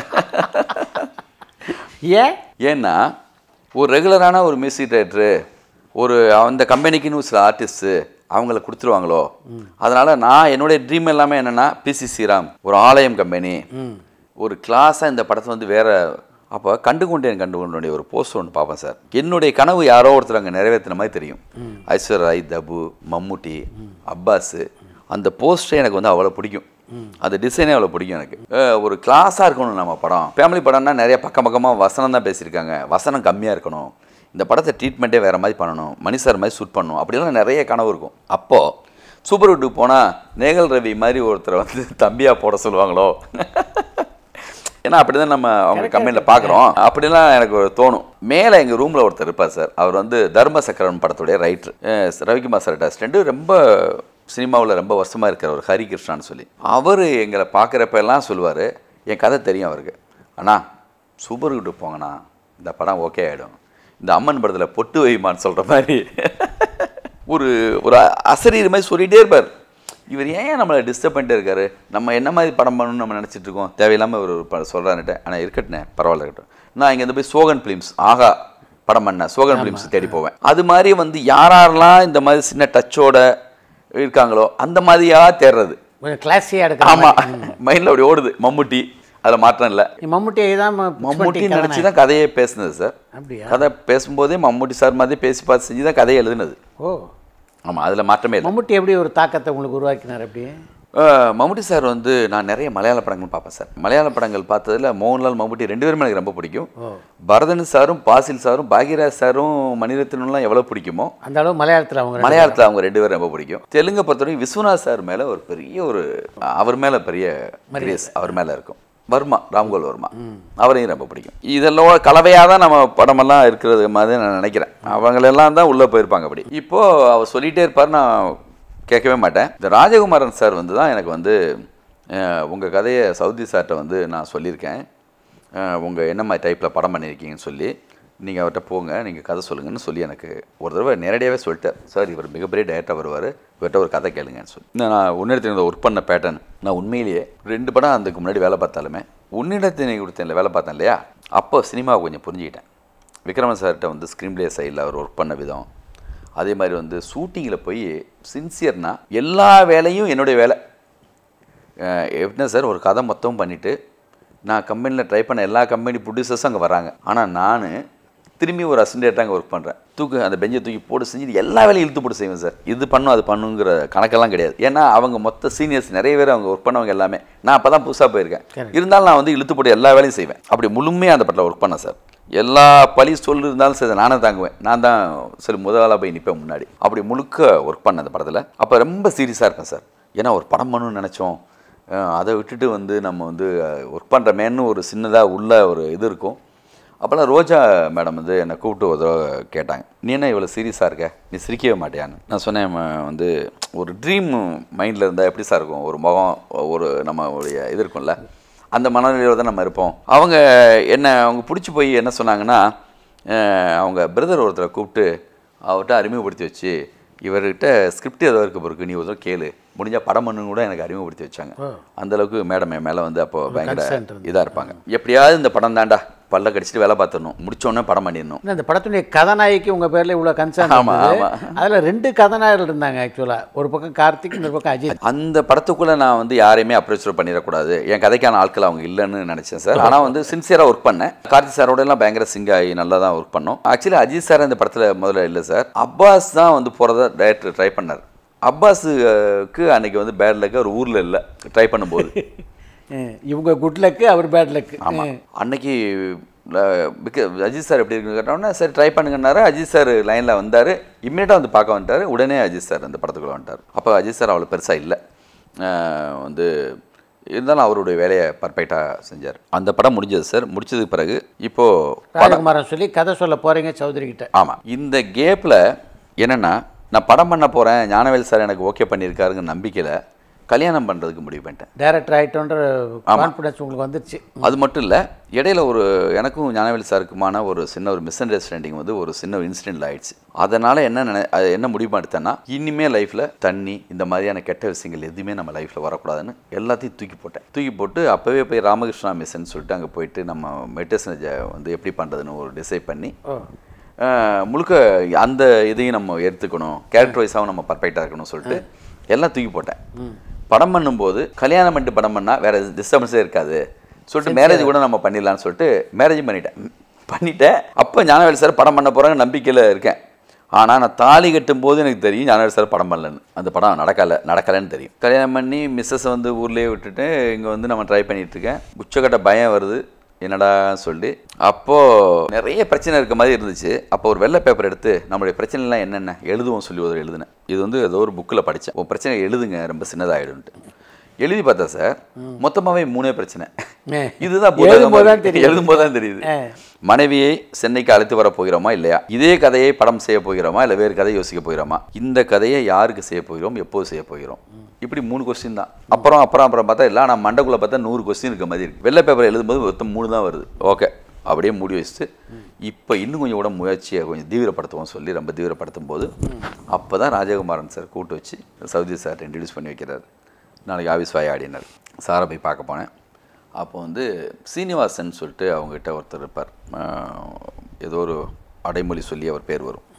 ஏன் ஏன்னா ஒரு ரெகுலரான ஒரு மியூசிக் டைரக்டரு ஒரு அந்த கம்பெனிக்குன்னு சில ஆர்டிஸ்ட்டு அவங்கள கொடுத்துருவாங்களோ அதனால் நான் என்னுடைய ட்ரீம் எல்லாமே என்னென்னா பிசி ஸ்ரீராம் ஒரு ஆலயம் கம்பெனி ஒரு கிளாஸாக இந்த படத்தை வந்து வேற அப்போ கண்டு கொண்டேன் கண்டு கொண்டேன் ஒரு போஸ்ட் ஒன்று பார்ப்பேன் சார் என்னுடைய கனவு யாரோ ஒருத்தர் அங்கே நிறைவேற்றின மாதிரி தெரியும் ஐஸ்வர் ராய் தபு மம்முட்டி அப்பாஸு அந்த போஸ்டே எனக்கு வந்து அவ்வளோ பிடிக்கும் அந்த டிசைனே அவ்வளோ பிடிக்கும் எனக்கு அஹ் ஒரு கிளாஸாக இருக்கணும் நம்ம படம் ஃபேமிலி படம்னா நிறைய பக்கம் பக்கமாக வசனம் தான் பேசியிருக்காங்க வசனம் கம்மியாக இருக்கணும் இந்த படத்தை ட்ரீட்மெண்ட்டே வேறு மாதிரி பண்ணணும் மணி சார் மாதிரி ஷூட் பண்ணணும் அப்படிலாம் நிறைய கனவு இருக்கும் அப்போது சூப்பர் வீட்டுக்கு போனால் நேகல் ரவி மாதிரி ஒருத்தரை வந்து தம்பியாக போட சொல்லுவாங்களோ ஏன்னா அப்படி தான் நம்ம அவங்க கம்பெனியில் பார்க்குறோம் அப்படிலாம் எனக்கு ஒரு தோணும் மேலே எங்கள் ரூமில் ஒருத்தர் இருப்பார் சார் அவர் வந்து தர்ம சக்கரன் படத்துடைய ரைட்ரு ரவிக்குமார் சார் அசிஸ்டண்ட்டு ரொம்ப சினிமாவில் ரொம்ப வருஷமாக இருக்கிற ஒரு ஹரிகிருஷ்ணான்னு சொல்லி அவர் எங்களை பார்க்குறப்ப எல்லாம் சொல்லுவார் என் கதை தெரியும் அவருக்கு அண்ணா சூப்பர் வீட்டுக்கு போங்கண்ணா இந்த படம் ஓகே ஆகிடும் இந்த அம்மன் படத்தில் பொட்டு வைமான்னு சொல்கிற மாதிரி ஒரு ஒரு அசரீர் மாதிரி சொல்லிகிட்டே இருப்பார் இவர் ஏன் நம்மளை டிஸ்டர்ப் பண்ணிட்டே இருக்காரு நம்ம என்ன மாதிரி படம் பண்ணணும்னு நம்ம நினச்சிட்டு இருக்கோம் தேவையில்லாமல் ஒரு சொல்கிறான்ட்டு ஆனால் இருக்கட்டுனே பரவாயில்ல இருக்கட்டும் நான் இங்கே போய் சோகன் ஃபிலிம்ஸ் ஆகா படம் பண்ணேன் சோகன் ஃபிலிம்ஸ் தேடி போவேன் அது மாதிரி வந்து யார் யாரெல்லாம் இந்த மாதிரி சின்ன டச்சோட இருக்காங்களோ அந்த மாதிரியா தேடுறது கொஞ்சம் கிளாஸியாக எடுக்க ஆமாம் மைண்டில் அப்படி ஓடுது மம்முட்டி அதில் மாற்றம் இல்லை மம்முட்டியை தான் மம்முட்டி நினச்சி தான் கதையே பேசுனது சார் அப்படியா கதை பேசும்போதே மம்முட்டி சார் மாதிரி பேசி பார்த்து செஞ்சு தான் கதையை எழுதுனது ஓ ஆமாம் அதில் மாற்றமே இல்லை மம்முட்டி எப்படி ஒரு தாக்கத்தை உங்களுக்கு உருவாக்கினார் அப்படி அஹ், மம்முட்டி சார் வந்து நான் நிறைய மலையாள படங்கள் பார்ப்பேன் சார் மலையாள படங்கள் பார்த்ததுல மோகன்லால் மம்முட்டி ரெண்டு பேருமே எனக்கு ரொம்ப பிடிக்கும் பரதன் சாரும் பாசில் சாரும் பாக்யராஜ் சாரும் மணிரத்னம்லாம் எவ்வளோ பிடிக்குமோ அந்த அளவு மலையாளத்தில் அவங்க ரெண்டு மலையாளத்தில் அவங்க ரெண்டு பேரும் ரொம்ப பிடிக்கும் தெலுங்கை பொறுத்தவரைக்கும் விஸ்வநாத் சார் மேலே ஒரு பெரிய ஒரு அவர் மேலே பெரிய கிரேஸ் அவர் மேலே இருக்கும் வர்மா ராம்கோல் வர்மா அவரையும் ரொம்ப பிடிக்கும் இதெல்லாம் கலவையாக தான் நம்ம படமெல்லாம் இருக்கிறது மாதிரி நான் நினைக்கிறேன் அவங்களெல்லாம் தான் உள்ளே போயிருப்பாங்க அப்படி இப்போது அவர் சொல்லிகிட்டே இருப்பார் நான் கேட்கவே மாட்டேன் இந்த ராஜகுமாரன் சார் வந்து தான் எனக்கு வந்து உங்கள் கதையை சவுதி சார்கிட்ட வந்து நான் சொல்லியிருக்கேன் உங்கள் என்ன மாதிரி டைப்பில் படம் பண்ணியிருக்கீங்கன்னு சொல்லி நீங்கள் அவர்கிட்ட போங்க நீங்கள் கதை சொல்லுங்கன்னு சொல்லி எனக்கு ஒரு தடவை நேரடியாகவே சொல்லிட்டார் சார் இவர் மிகப்பெரிய டேரக்டர் வருவார் இவர்கிட்ட ஒரு கதை கேளுங்கன்னு சொல்லி நான் உன்னிடத்தில் ஒர்க் பண்ண பேட்டர்ன் நான் உண்மையிலேயே ரெண்டு படம் அதுக்கு முன்னாடி வேலை பார்த்தாலுமே உன்னிடத்தினை கொடுத்தேன் வேலை பார்த்தேன் இல்லையா அப்போ சினிமாவை கொஞ்சம் புரிஞ்சுக்கிட்டேன் விக்ரமன் சார்கிட்ட வந்து ஸ்க்ரீன் பிளே சைடில் அவர் ஒர்க் பண்ண விதம் அதே மாதிரி வந்து ஷூட்டிங்கில் போய் சின்சியர்னா எல்லா வேலையும் என்னுடைய வேலை அஹ் எப்படின்னா சார் ஒரு கதை மொத்தம் பண்ணிவிட்டு நான் கம்பெனியில் ட்ரை பண்ண எல்லா கம்பெனி ப்ரொடியூசர்ஸும் அங்கே வராங்க ஆனால் நான் திரும்பி ஒரு அசிஸ்டண்ட்டாக அங்கே ஒர்க் பண்ணுறேன் தூக்கு அந்த பெஞ்சை தூக்கி போட்டு செஞ்சு எல்லா வேலையும் இழுத்து போட்டு செய்வேன் சார் இது பண்ணும் அது பண்ணுங்கிற கணக்கெல்லாம் கிடையாது ஏன்னா அவங்க மொத்த சீனியர்ஸ் நிறைய பேர் அவங்க ஒர்க் பண்ணவங்க எல்லாமே நான் அப்போ தான் புதுசாக போயிருக்கேன் இருந்தாலும் நான் வந்து இழுத்து போட்டு எல்லா வேலையும் செய்வேன் அப்படி முழுமையாக அந்த படத்தில் ஒர்க் பண்ணேன் சார் எல்லா பழி சொல்லு இருந்தாலும் சரி நானே தாங்குவேன் நான் தான் சரி முதலாக போய் நிற்பேன் முன்னாடி அப்படி முழுக்க ஒர்க் பண்ணேன் அந்த படத்தில் அப்போ ரொம்ப சீரியஸாக இருப்பேன் சார் ஏன்னா ஒரு படம் பண்ணணும்னு நினச்சோம் அஹ் அதை விட்டுட்டு வந்து நம்ம வந்து ஒர்க் பண்ணுறமேன்னு ஒரு சின்னதாக உள்ள ஒரு இது இருக்கும் அப்போல்லாம் ரோஜா மேடம் வந்து என்னை கூப்பிட்டு ஒரு தடவை கேட்டாங்க நீ என்ன இவ்வளோ சீரியஸாக இருக்க நீ சிரிக்கவே மாட்டியான்னு நான் சொன்னேன் "ம, வந்து ஒரு ட்ரீம் மைண்டில் இருந்தால் எப்படி சார் இருக்கும் ஒரு முகம் ஒரு நம்மளுடைய இது இருக்கும்ல அந்த மனநிலையில் தான் நம்ம இருப்போம் அவங்க என்ன அவங்க பிடிச்சி போய் என்ன சொன்னாங்கன்னா அஹ் அவங்க பிரதர் ஒருத்தரை கூப்பிட்டு அவர்கிட்ட அறிமுகப்படுத்தி வச்சு இவர்கிட்ட ஸ்கிரிப்ட் ஏதோ இருக்க பிறகு நீ ஒரு தடவை கேளு முடிஞ்சால் படம் பண்ணுன்னு கூட எனக்கு அறிமுகப்படுத்தி வச்சாங்க அந்த அளவுக்கு மேடம் என் மேலே வந்து அப்போ பயங்கர concern இருந்தது. இதாக இருப்பாங்க எப்படியாவது இந்த படம் தாண்டா பல்ல கடிச்சிட்டு வேலை பார்த்துடணும் முடிச்சோடனே படம் பண்ணிடணும் இந்த படத்துடைய கதாநாயகி உங்கள் பேரில் இவ்வளோ கன்சர்ன் ஆமா, ஆமா. அதில் ரெண்டு கதாநாயகர்கள் இருந்தாங்க ஆக்சுவலாக ஒரு பக்கம் கார்த்திக் இன்னொரு பக்கம் அஜித் அந்த படத்துக்குள்ளே நான் வந்து யாரையுமே அப்ரோச் பண்ணிடக்கூடாது என் கதைக்கான ஆட்கள் அவங்க இல்லைன்னு நினச்சேன் சார் ஆனால் வந்து சின்சியராக ஒர்க் பண்ணேன் கார்த்தி சாரோட எல்லாம் பயங்கர சிங்க் ஆகி நல்லா தான் ஒர்க் பண்ணோம் ஆக்சுவலி அஜித் சார் இந்த படத்தில் முதல்ல இல்லை சார் அப்பாஸ் தான் வந்து போகிறத டைரக்டர் ட்ரை பண்ணார் அப்பாஸுக்கு அன்னைக்கு வந்து பேட் லக்கு ஒரு ஊரில் இல்லை ட்ரை பண்ணும்போது அஹ் இவங்க குட் லக்கு அவர் பேட் லக்கு ஆமாம் அன்னைக்கு அஹ், பிக்க- அஜித் சார் எப்படி இருக்குன்னு கேட்டோன்னே சரி ட்ரை பண்ணுங்கன்னாரு அஜித் சார் லைனில் வந்தார் இம்மிடியட்டாக வந்து பார்க்க வந்துட்டார் உடனே அஜித் சார் அந்த படத்துக்குள்ள வந்துட்டார் அப்போ அஜித் சார் அவ்வளோ பெருசாக இல்லை வந்து இருந்தாலும் அவருடைய வேலையை பர்ஃபெக்டாக செஞ்சார் அந்த படம் முடிஞ்சது சார் முடிச்சதுக்கு பிறகு இப்போது ராஜகுமாரன் சொல்லி கதை சொல்ல போகிறீங்க சௌதரி கிட்ட ஆமாம் இந்த கேப்பில் என்னென்னா நான் படம் பண்ண போகிறேன் ஞானவேல் சார் எனக்கு ஓகே பண்ணியிருக்காருங்க நம்பிக்கையில் கல்யாணம் பண்ணுறதுக்கு முடிவு பண்ணிட்டேன் டேரக்டர் ஆகிட்டோன்ற கான்ஃபிடன்ஸ் உங்களுக்கு வந்துருச்சு அது மட்டும் இல்லை இடையில ஒரு எனக்கும் ஞானவேல் சாருக்குமான ஒரு சின்ன ஒரு மிஸ் அண்டர்ஸ்டாண்டிங் வந்து ஒரு சின்ன ஒரு இன்சிடென்ட் ஆயிடுச்சு அதனால் என்ன நினை அது என்ன முடிவு எடுத்தேன்னா இனிமேல் லைஃப்பில் தண்ணி இந்த மாதிரியான கெட்ட விஷயங்கள் எதுவுமே நம்ம லைஃப்பில் வரக்கூடாதுன்னு எல்லாத்தையும் தூக்கி போட்டேன் தூக்கி போட்டு அப்போவே போய் ராமகிருஷ்ணா மிஷன் சொல்லிட்டு அங்கே போயிட்டு நம்ம மெடிடேஷன் வந்து எப்படி பண்ணுறதுன்னு ஒரு டிசைட் பண்ணி அஹ், முழுக்க அந்த இதையும் நம்ம எடுத்துக்கணும் கேரக்டர் வைஸாகவும் நம்ம பர்ஃபெக்டாக இருக்கணும்னு சொல்லிட்டு எல்லாம் தூக்கி போட்டேன் படம் பண்ணும்போது கல்யாணம் பண்ணிட்டு படம் பண்ணால் வேறு டிஸ்டர்பன்ஸே இருக்காது சொல்லிட்டு மேரேஜ் கூட நம்ம பண்ணிடலாம்னு சொல்லிட்டு மேரேஜ் பண்ணிட்டேன் பண்ணிட்டேன் அப்போ ஞானவேல் சார் படம் பண்ண போகிறாங்க நம்பிக்கையில் இருக்கேன் ஆனால் நான் தாலி கட்டும் போது எனக்கு தெரியும் ஞானவேல் சார் படம் பண்ணலன்னு அந்த படம் நடக்கலை நடக்கலைன்னு தெரியும் கல்யாணம் பண்ணி மிஸ்ஸஸ் வந்து ஊர்லேயே விட்டுட்டு இங்கே வந்து நம்ம ட்ரை பண்ணிட்டு இருக்கேன் உச்சக்கட்ட பயம் வருது என்னடா சொல்லி அப்போது நிறைய பிரச்சனை இருக்க மாதிரி இருந்துச்சு அப்போ ஒரு வெள்ளை பேப்பர் எடுத்து நம்மளுடைய பிரச்சனைலாம் என்னென்ன எழுதுவோம் சொல்லி ஒரு எழுதினேன் இது வந்து ஏதோ ஒரு புக்கில் படித்தேன் உன் பிரச்சனை எழுதுங்க ரொம்ப சின்னதாகிடும்ட்டு எழுதி பார்த்தா சார் மொத்தமாகவே மூணே பிரச்சனை ஏ. இதுதான் எழுதும்போது தான் தெரியுது. எழுதும்போது தான் தெரியுது ஆ. மனைவியை சென்னைக்கு அழைத்து வர போகிறோமா இல்லையா இதே கதையை படம் செய்ய போகிறோமா இல்லை வேறு கதையை யோசிக்க போகிறோமா இந்த கதையை யாருக்கு செய்ய போகிறோம் எப்போது செய்ய போகிறோம் இப்படி மூணு கொஸ்டின் தான் அப்புறம் அப்புறம் அப்புறம் பார்த்தா இல்லை நான் மண்டக்குள்ளே பார்த்தா நூறு கொஸ்டின் இருக்க மாதிரி இருக்கு வெள்ளை பேப்பர் எழுதும்போது மொத்தம் மூணு தான் வருது ஓகே அப்படியே மூடி வச்சுட்டு இப்போ இன்னும் கொஞ்சம் கூட முயற்சியை கொஞ்சம் தீவிரப்படுத்துவோம் சொல்லி ரொம்ப தீவிரப்படுத்தும் போது அப்போ தான் ராஜகுமாரன் சார் கூட்டு வச்சு சவுதி சார் இன்ட்ரடியூஸ் பண்ணி வைக்கிறார் நாளைக்கு ஆஃபீஸ் வாய் ஆடினார் சாரை போய் பார்க்க போனேன் அப்போ வந்து சீனிவாசன் சொல்லிட்டு அவங்ககிட்ட ஒருத்தர் இருப்பார் ஆஹ் ஏதோ ஒரு அடைமொழி சொல்லி அவர் பேர் வரும்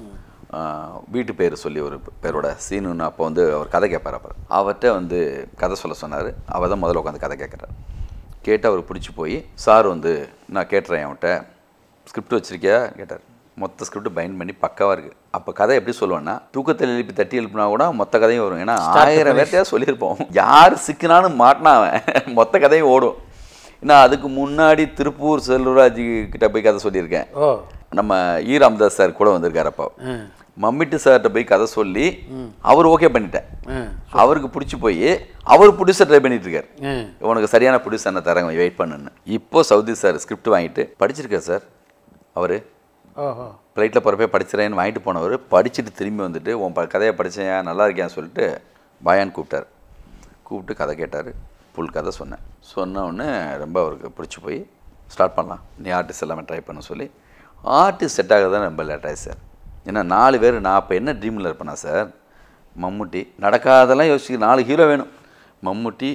ஆஹ் வீட்டு பேர் சொல்லி ஒரு பேரோட சீனுன்னு அப்போ வந்து அவர் கதை கேட்பார் அப்புறம் அவர்கிட்ட வந்து கதை சொல்ல சொன்னார் அவர் தான் முதல்ல உட்காந்து கதை கேட்குறாரு கேட்டு அவர் பிடிச்சி போய் சார் வந்து நான் கேட்டுறேன் அவன்கிட்ட ஸ்கிரிப்ட் வச்சிருக்கியா கேட்டார் மொத்த ஸ்கிரிப்ட் பைண்ட் பண்ணி பக்காவாக இருக்குது அப்போ கதை எப்படி சொல்லுவேன்னா தூக்கத்தில் எழுப்பி தட்டி எழுப்பினா கூட மொத்த கதையும் வரும் ஏன்னா ஆயிரம் பேர்த்தையா சொல்லியிருப்போம் யார் சிக்கினாலும் மாட்டினா அவன் மொத்த கதையும் ஓடும் நான் அதுக்கு முன்னாடி திருப்பூர் செல்வராஜ் கிட்ட போய் கதை சொல்லியிருக்கேன் ஓ நம்ம ஈ ராமதாஸ் சார் கூட வந்திருக்காரு அப்போ மம்மிட்டு சார்கிட்ட போய் கதை சொல்லி அவர் ஓகே பண்ணிட்டேன் ம் அவருக்கு பிடிச்சி போய் அவர் ப்ரொடியூசர் ட்ரை பண்ணிட்டு இருக்காரு ம் உனக்கு சரியான ப்ரொடியூசர் என்ன தரேன் வெயிட் பண்ணுன்னு இப்போ சவுதி சார் ஸ்கிரிப்ட் வாங்கிட்டு படிச்சிருக்கார் சார் அவர் ஓஹோ ஃப்ளைட்டில் போகிறப்பே படிச்சிடறேன்னு வாங்கிட்டு போனவர் படிச்சுட்டு திரும்பி வந்துட்டு உன் ப கதையை படித்தேன் நல்லா இருக்கேன்னு சொல்லிட்டு பாயான்னு கூப்பிட்டார் கூப்பிட்டு கதை கேட்டார் ஃபுல் கதை சொன்னேன் சொன்ன உடனே ரொம்ப அவருக்கு பிடிச்சி போய் ஸ்டார்ட் பண்ணலாம் நீ ஆர்டிஸ்ட் எல்லாமே ட்ரை பண்ண சொல்லி ஆர்டிஸ்ட் செட் ஆகிறது தான் ரொம்ப லேட் ஆயிடுச்சு சார் ஏன்னா நாலு பேர் நான் அப்போ என்ன ட்ரீமில் இருப்பேனா சார் மம்முட்டி நடக்காதெல்லாம் யோசிக்க நாலு ஹீரோ வேணும் மம்முட்டி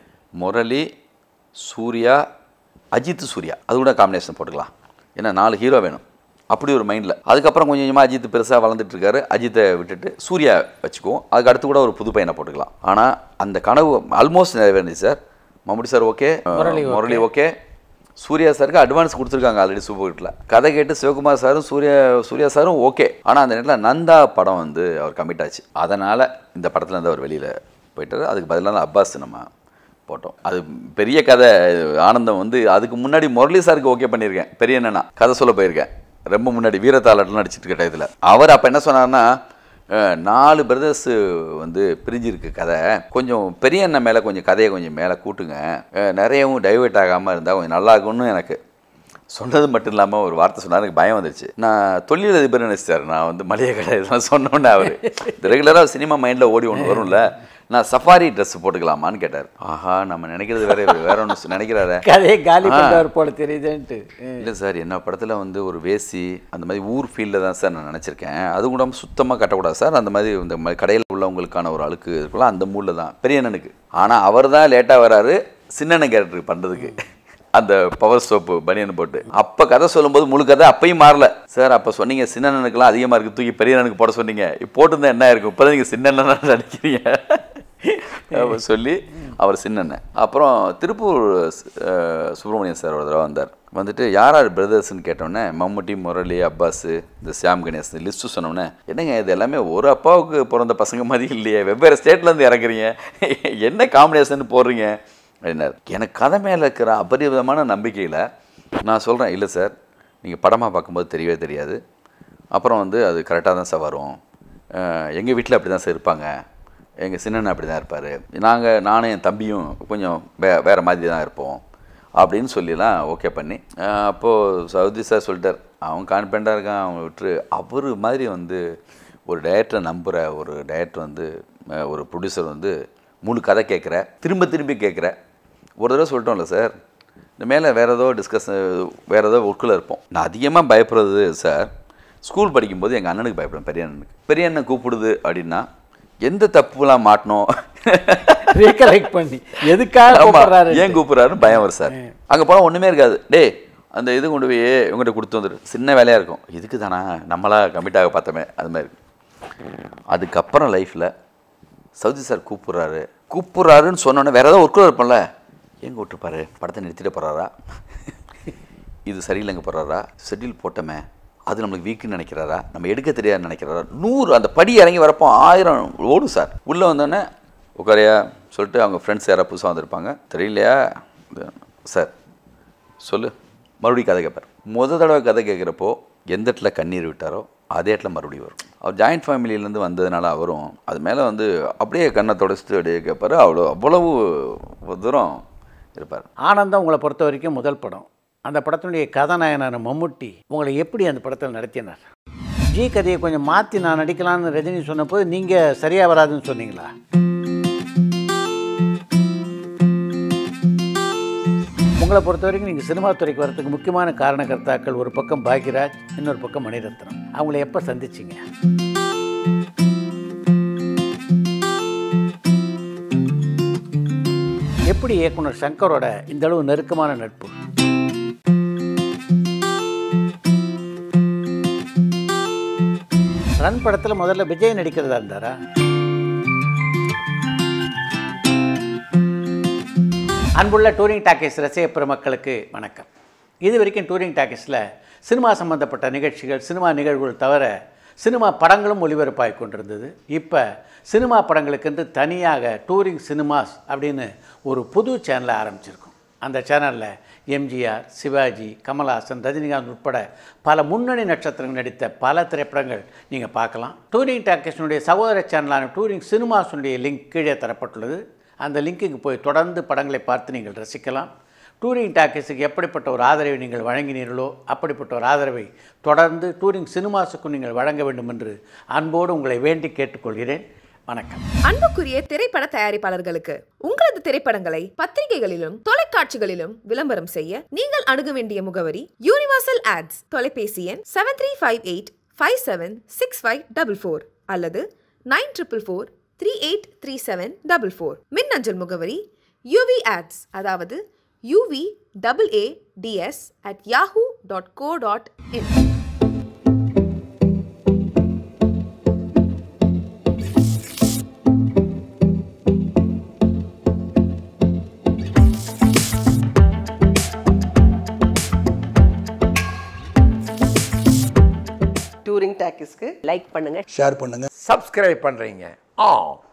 முரளி சூர்யா அஜித் சூர்யா அது கூட காம்பினேஷன் போட்டுக்கலாம் ஏன்னா நாலு ஹீரோ வேணும் அப்படி ஒரு மைண்டில் அதுக்கப்புறம் கொஞ்சம் கொஞ்சமாக அஜித் பெருசாக வளர்ந்துட்டு இருக்காரு அஜித்தை விட்டுட்டு சூர்யா வச்சுக்குவோம் அதுக்கு அடுத்து கூட ஒரு புது பையனை போட்டுக்கலாம் ஆனால் அந்த கனவு ஆல்மோஸ்ட் நிறைவேறிச்சு sir Mammootty sir okay Murali okay. Murali okay Surya சாருக்கு அட்வான்ஸ் கொடுத்துருக்காங்க ஆல்ரெடி சூப்பர் ஹிட்டில் கதை கேட்டு சிவகுமார் சாரும் சூர்யா சூர்யா சாரும் ஓகே ஆனால் அந்த நேரத்தில் நந்தா படம் வந்து அவர் கமிட் ஆச்சு அதனால் இந்த படத்துல இருந்து அவர் வெளியில் போயிட்டாரு அதுக்கு பதிலாக தான் அப்பாஸ் நம்ம போட்டோம் அது பெரிய கதை ஆனந்தம் வந்து அதுக்கு முன்னாடி முரளி சாருக்கு ஓகே பண்ணியிருக்கேன் பெரிய என்னன்னா கதை சொல்ல போயிருக்கேன் ரொம்ப முன்னாடி வீரத்தாளர்லாம் நடிச்சிட்டு இருக்க டயத்தில் அவர் அப்போ என்ன சொன்னார்னா அஹ், நாலு பிரதர்ஸ் வந்து பிரிஞ்சிருக்கு கதை கொஞ்சம் பெரிய அண்ணன் மேலே கொஞ்சம் கதையை கொஞ்சம் மேலே கூட்டுங்க அஹ், நிறையவும் டைவர்ட் ஆகாமல் இருந்தால் கொஞ்சம் நல்லா இருக்கும்னு எனக்கு சொன்னது மட்டும் இல்லாமல் ஒரு வார்த்தை சொன்னார் எனக்கு பயம் வந்துருச்சு நான் தொழிலதிபர் நினைச்சார் நான் வந்து மளிகை கடை இதெல்லாம் சொன்னோன்னே அவர் ரெகுலராக சினிமா மைண்டில் ஓடி ஒன்று வரும்ல நான் சஃபாரி ட்ரெஸ் போட்டுக்கலாமான்னு கேட்டார் ஆஹா நம்ம நினைக்கிறது வேற வேற ஒன்று நினைக்கிறாரே கதையை காலி ஆ. பண்ணுறவர் போல தெரியுதுன்ட்டு ம். இல்லை சார் என்ன படத்தில் வந்து ஒரு வேசி அந்த மாதிரி ஊர் ஃபீல்டில் தான் சார் நான் நினச்சிருக்கேன் அது கூட சுத்தமாக கட்டக்கூடாது சார் அந்த மாதிரி இந்த மாதிரி கடையில் உள்ளவங்களுக்கான ஒரு அழுக்கு இருக்குல்ல அந்த மூடில் தான் பெரிய அண்ணனுக்கு ஆனால் அவர் தான் லேட்டாக வராரு சின்ன அண்ணன் கேரக்டருக்கு பண்ணுறதுக்கு அந்த பவர் சோப்பு பனியன் போட்டு அப்போ கதை சொல்லும்போது முழு கதை அப்பயும் மாறல சார் அப்போ சொன்னீங்க சின்ன அண்ணனுக்குலாம் அதிகமாக இருக்குது தூக்கி பெரிய அண்ணனுக்கு போட சொன்னீங்க இப்போ போட்டிருந்தா என்ன இருக்கும் இப்போ நீங்கள் சின்ன அண்ணனா நினைக்கிறீங்க அப்ப சொல்லி அவர் சின்னண்ணன் அப்புறம் திருப்பூர் அஹ், சுப்பிரமணியன் சார் ஒரு தடவை வந்தார் வந்துட்டு யார் யார் பிரதர்ஸ்னு கேட்டோன்னே மம்முட்டி முரளி அப்பாஸ் இந்த சியாம் கணேஷ் லிஸ்ட்டு சொன்னோன்னே என்னங்க இது எல்லாமே ஒரு அப்பாவுக்கு பிறந்த பசங்க மாதிரி இல்லையே வெவ்வேறு ஸ்டேட்லேருந்து இறக்குறீங்க என்ன காம்பினேஷன் போடுறீங்க அப்படின்னாரு எனக்கு கதை மேலே இருக்கிற அபரிவிதமான நம்பிக்கையில் நான் சொல்கிறேன் இல்லை சார் நீங்கள் படமாக பார்க்கும்போது தெரியவே தெரியாது அப்புறம் வந்து அது கரெக்டாக தான் சார் வரும் எங்கள் வீட்டில் அப்படி தான் சார் இருப்பாங்க எங்கள் சின்னண்ணன் அப்படி தான் இருப்பார் நாங்கள் நானும் என் தம்பியும் கொஞ்சம் வே வேறு மாதிரி தான் இருப்போம் அப்படின்னு சொல்லிலாம் ஓகே பண்ணி அஹ் அப்போது சவுதி சார் சொல்லிட்டார் அவன் கான்ஃபிடண்ட்டாக இருக்கான் அவன் விட்டுரு அவர் மாதிரி வந்து ஒரு டைரக்டரை நம்புகிற ஒரு டைரக்டர் வந்து அஹ் ஒரு ப்ரொடியூசர் வந்து முழு கதை கேட்குற திரும்ப திரும்பி கேட்குற ஒரு தடவை சொல்லிட்டோம்ல சார் இந்த மேலே வேறு ஏதோ டிஸ்கஸ் வேறு ஏதோ ஒர்க்கில் இருப்போம் நான் அதிகமாக பயப்படுறது சார் ஸ்கூல் படிக்கும்போது எங்கள் அண்ணனுக்கு பயப்படுவேன் பெரிய அண்ணனுக்கு பெரிய அண்ணன் கூப்பிடுது அப்படின்னா எந்த தப்புலாம் மாட்டணும் ரீகலெக்ட் பண்ணி எதுக்காக ஆமா, கூப்பிடுறாரு ஏன் கூப்பிடுறாருன்னு பயம் வரும் சார் அங்கே போனால் ஒன்றுமே இருக்காது டேய் அந்த இது கொண்டு போய் இவங்ககிட்ட கொடுத்து வந்துரு சின்ன வேலையாக இருக்கும் இதுக்கு தானா நம்மளா கமிட் ஆக பார்த்தோமே அது மாதிரி அதுக்கப்புறம் லைஃப்பில் சவுதி சார் கூப்பிட்றாரு கூப்பிட்றாருன்னு சொன்னோன்னே வேறு ஏதாவது ஒர்க்கில் இருப்போம்ல எங்கே விட்டுருப்பாரு படத்தை நிறுத்திட்டு போகிறாரா இது சரியில்லைங்க போகிறாரா ஷெட்யூல் போட்டோமே அது நம்மளுக்கு வீக்குன்னு நினைக்கிறாரா நம்ம எடுக்க தெரியாதுன்னு நினைக்கிறாரா நூறு அந்த படி இறங்கி வரப்போ ஆயிரம் ஓடும் சார் உள்ளே வந்தோடனே உட்காரையா சொல்லிட்டு அவங்க ஃப்ரெண்ட்ஸ் யாராவது புதுசாக வந்திருப்பாங்க தெரியலையா இது, சார் சொல்லு மறுபடியும் கதை கேட்பார் முத தடவை கதை கேட்குறப்போ எந்த இடத்துல கண்ணீர் விட்டாரோ அதே இடத்துல மறுபடியும் வரும் அவர் ஜாயிண்ட் ஃபேமிலியிலேருந்து வந்ததுனால அவரும் அது மேலே வந்து அப்படியே கண்ணை தொடச்சிட்டு அப்படியே கேட்பாரு அவ்வளோ அவ்வளவு தூரம் இருப்பார் ஆனந்தம் உங்களை பொறுத்த வரைக்கும் முதல் படம் அந்த படத்தினுடைய கதாநாயகனான மம்முட்டி உங்களை எப்படி அந்த படத்தில் நடத்தினார் ஜி கதையை கொஞ்சம் மாற்றி நான் நடிக்கலாம்னு ரஜினி சொன்னபோது நீங்கள் சரியாக வராதுன்னு சொன்னீங்களா உங்களை பொறுத்த வரைக்கும் நீங்கள் சினிமா துறைக்கு வரதுக்கு முக்கியமான காரணகர்த்தாக்கள் ஒரு பக்கம் பாக்யராஜ் இன்னொரு பக்கம் மணிரத்னம் அவங்கள எப்போ சந்திச்சிங்க எப்படி இயக்குனர் சங்கரோட இந்த அளவு நெருக்கமான நட்பு ரன் படத்தில் முதல்ல விஜய் நடிக்கிறதா இருந்தாரா அன்புள்ள டூரிங் டாக்கீஸ் ரசிக பெருமக்களுக்கு வணக்கம் இது வரைக்கும் டூரிங் டாக்கீஸில் சினிமா சம்பந்தப்பட்ட நிகழ்ச்சிகள் சினிமா நிகழ்வுகள் தவிர சினிமா படங்களும் ஒளிபரப்பாகி கொண்டிருந்தது இப்போ சினிமா படங்களுக்கென்று தனியாக டூரிங் சினிமாஸ் அப்படின்னு ஒரு புது சேனலை ஆரம்பிச்சிருக்கோம் அந்த சேனலில் எம்ஜிஆர் சிவாஜி கமல்ஹாசன் ரஜினிகாந்த் உட்பட பல முன்னணி நட்சத்திரங்கள் நடித்த பல திரைப்படங்கள் நீங்கள் பார்க்கலாம் டூரிங் டாக்கீஸினுடைய சகோதர சேனலான டூரிங் சினிமாஸுடைய லிங்க் கீழே தரப்பட்டுள்ளது அந்த லிங்க்குக்கு போய் தொடர்ந்து படங்களை பார்த்து நீங்கள் ரசிக்கலாம் டூரிங் டாக்கீஸுக்கு எப்படிப்பட்ட ஒரு ஆதரவை நீங்கள் வழங்கினீர்களோ அப்படிப்பட்ட ஒரு ஆதரவை தொடர்ந்து டூரிங் சினிமாஸுக்கும் நீங்கள் வழங்க வேண்டும் என்று அன்போடு உங்களை வேண்டி கேட்டுக்கொள்கிறேன் வணக்கம் அன்புக்குரிய திரைப்பட தயாரிப்பாளர்களுக்கு உங்களது திரைப்படங்களை பத்திரிகைகளிலும் தொலைக்காட்சிகளிலும் விளம்பரம் செய்ய நீங்கள் அணுக வேண்டிய முகவரி யூனிவர்சல் ஆட்ஸ் தொலைபேசி எண் seven three five eight five seven six five double four அல்லது nine triple four three eight three seven double four மின்னஞ்சல் முகவரி யூவி ஆட்ஸ் அதாவது UV double A DS at yahoo dot co dot in touring டாக்கிஸ்க்கு like பண்ணுங்க share பண்ணுங்க subscribe பண்ணுறீங்க ஆ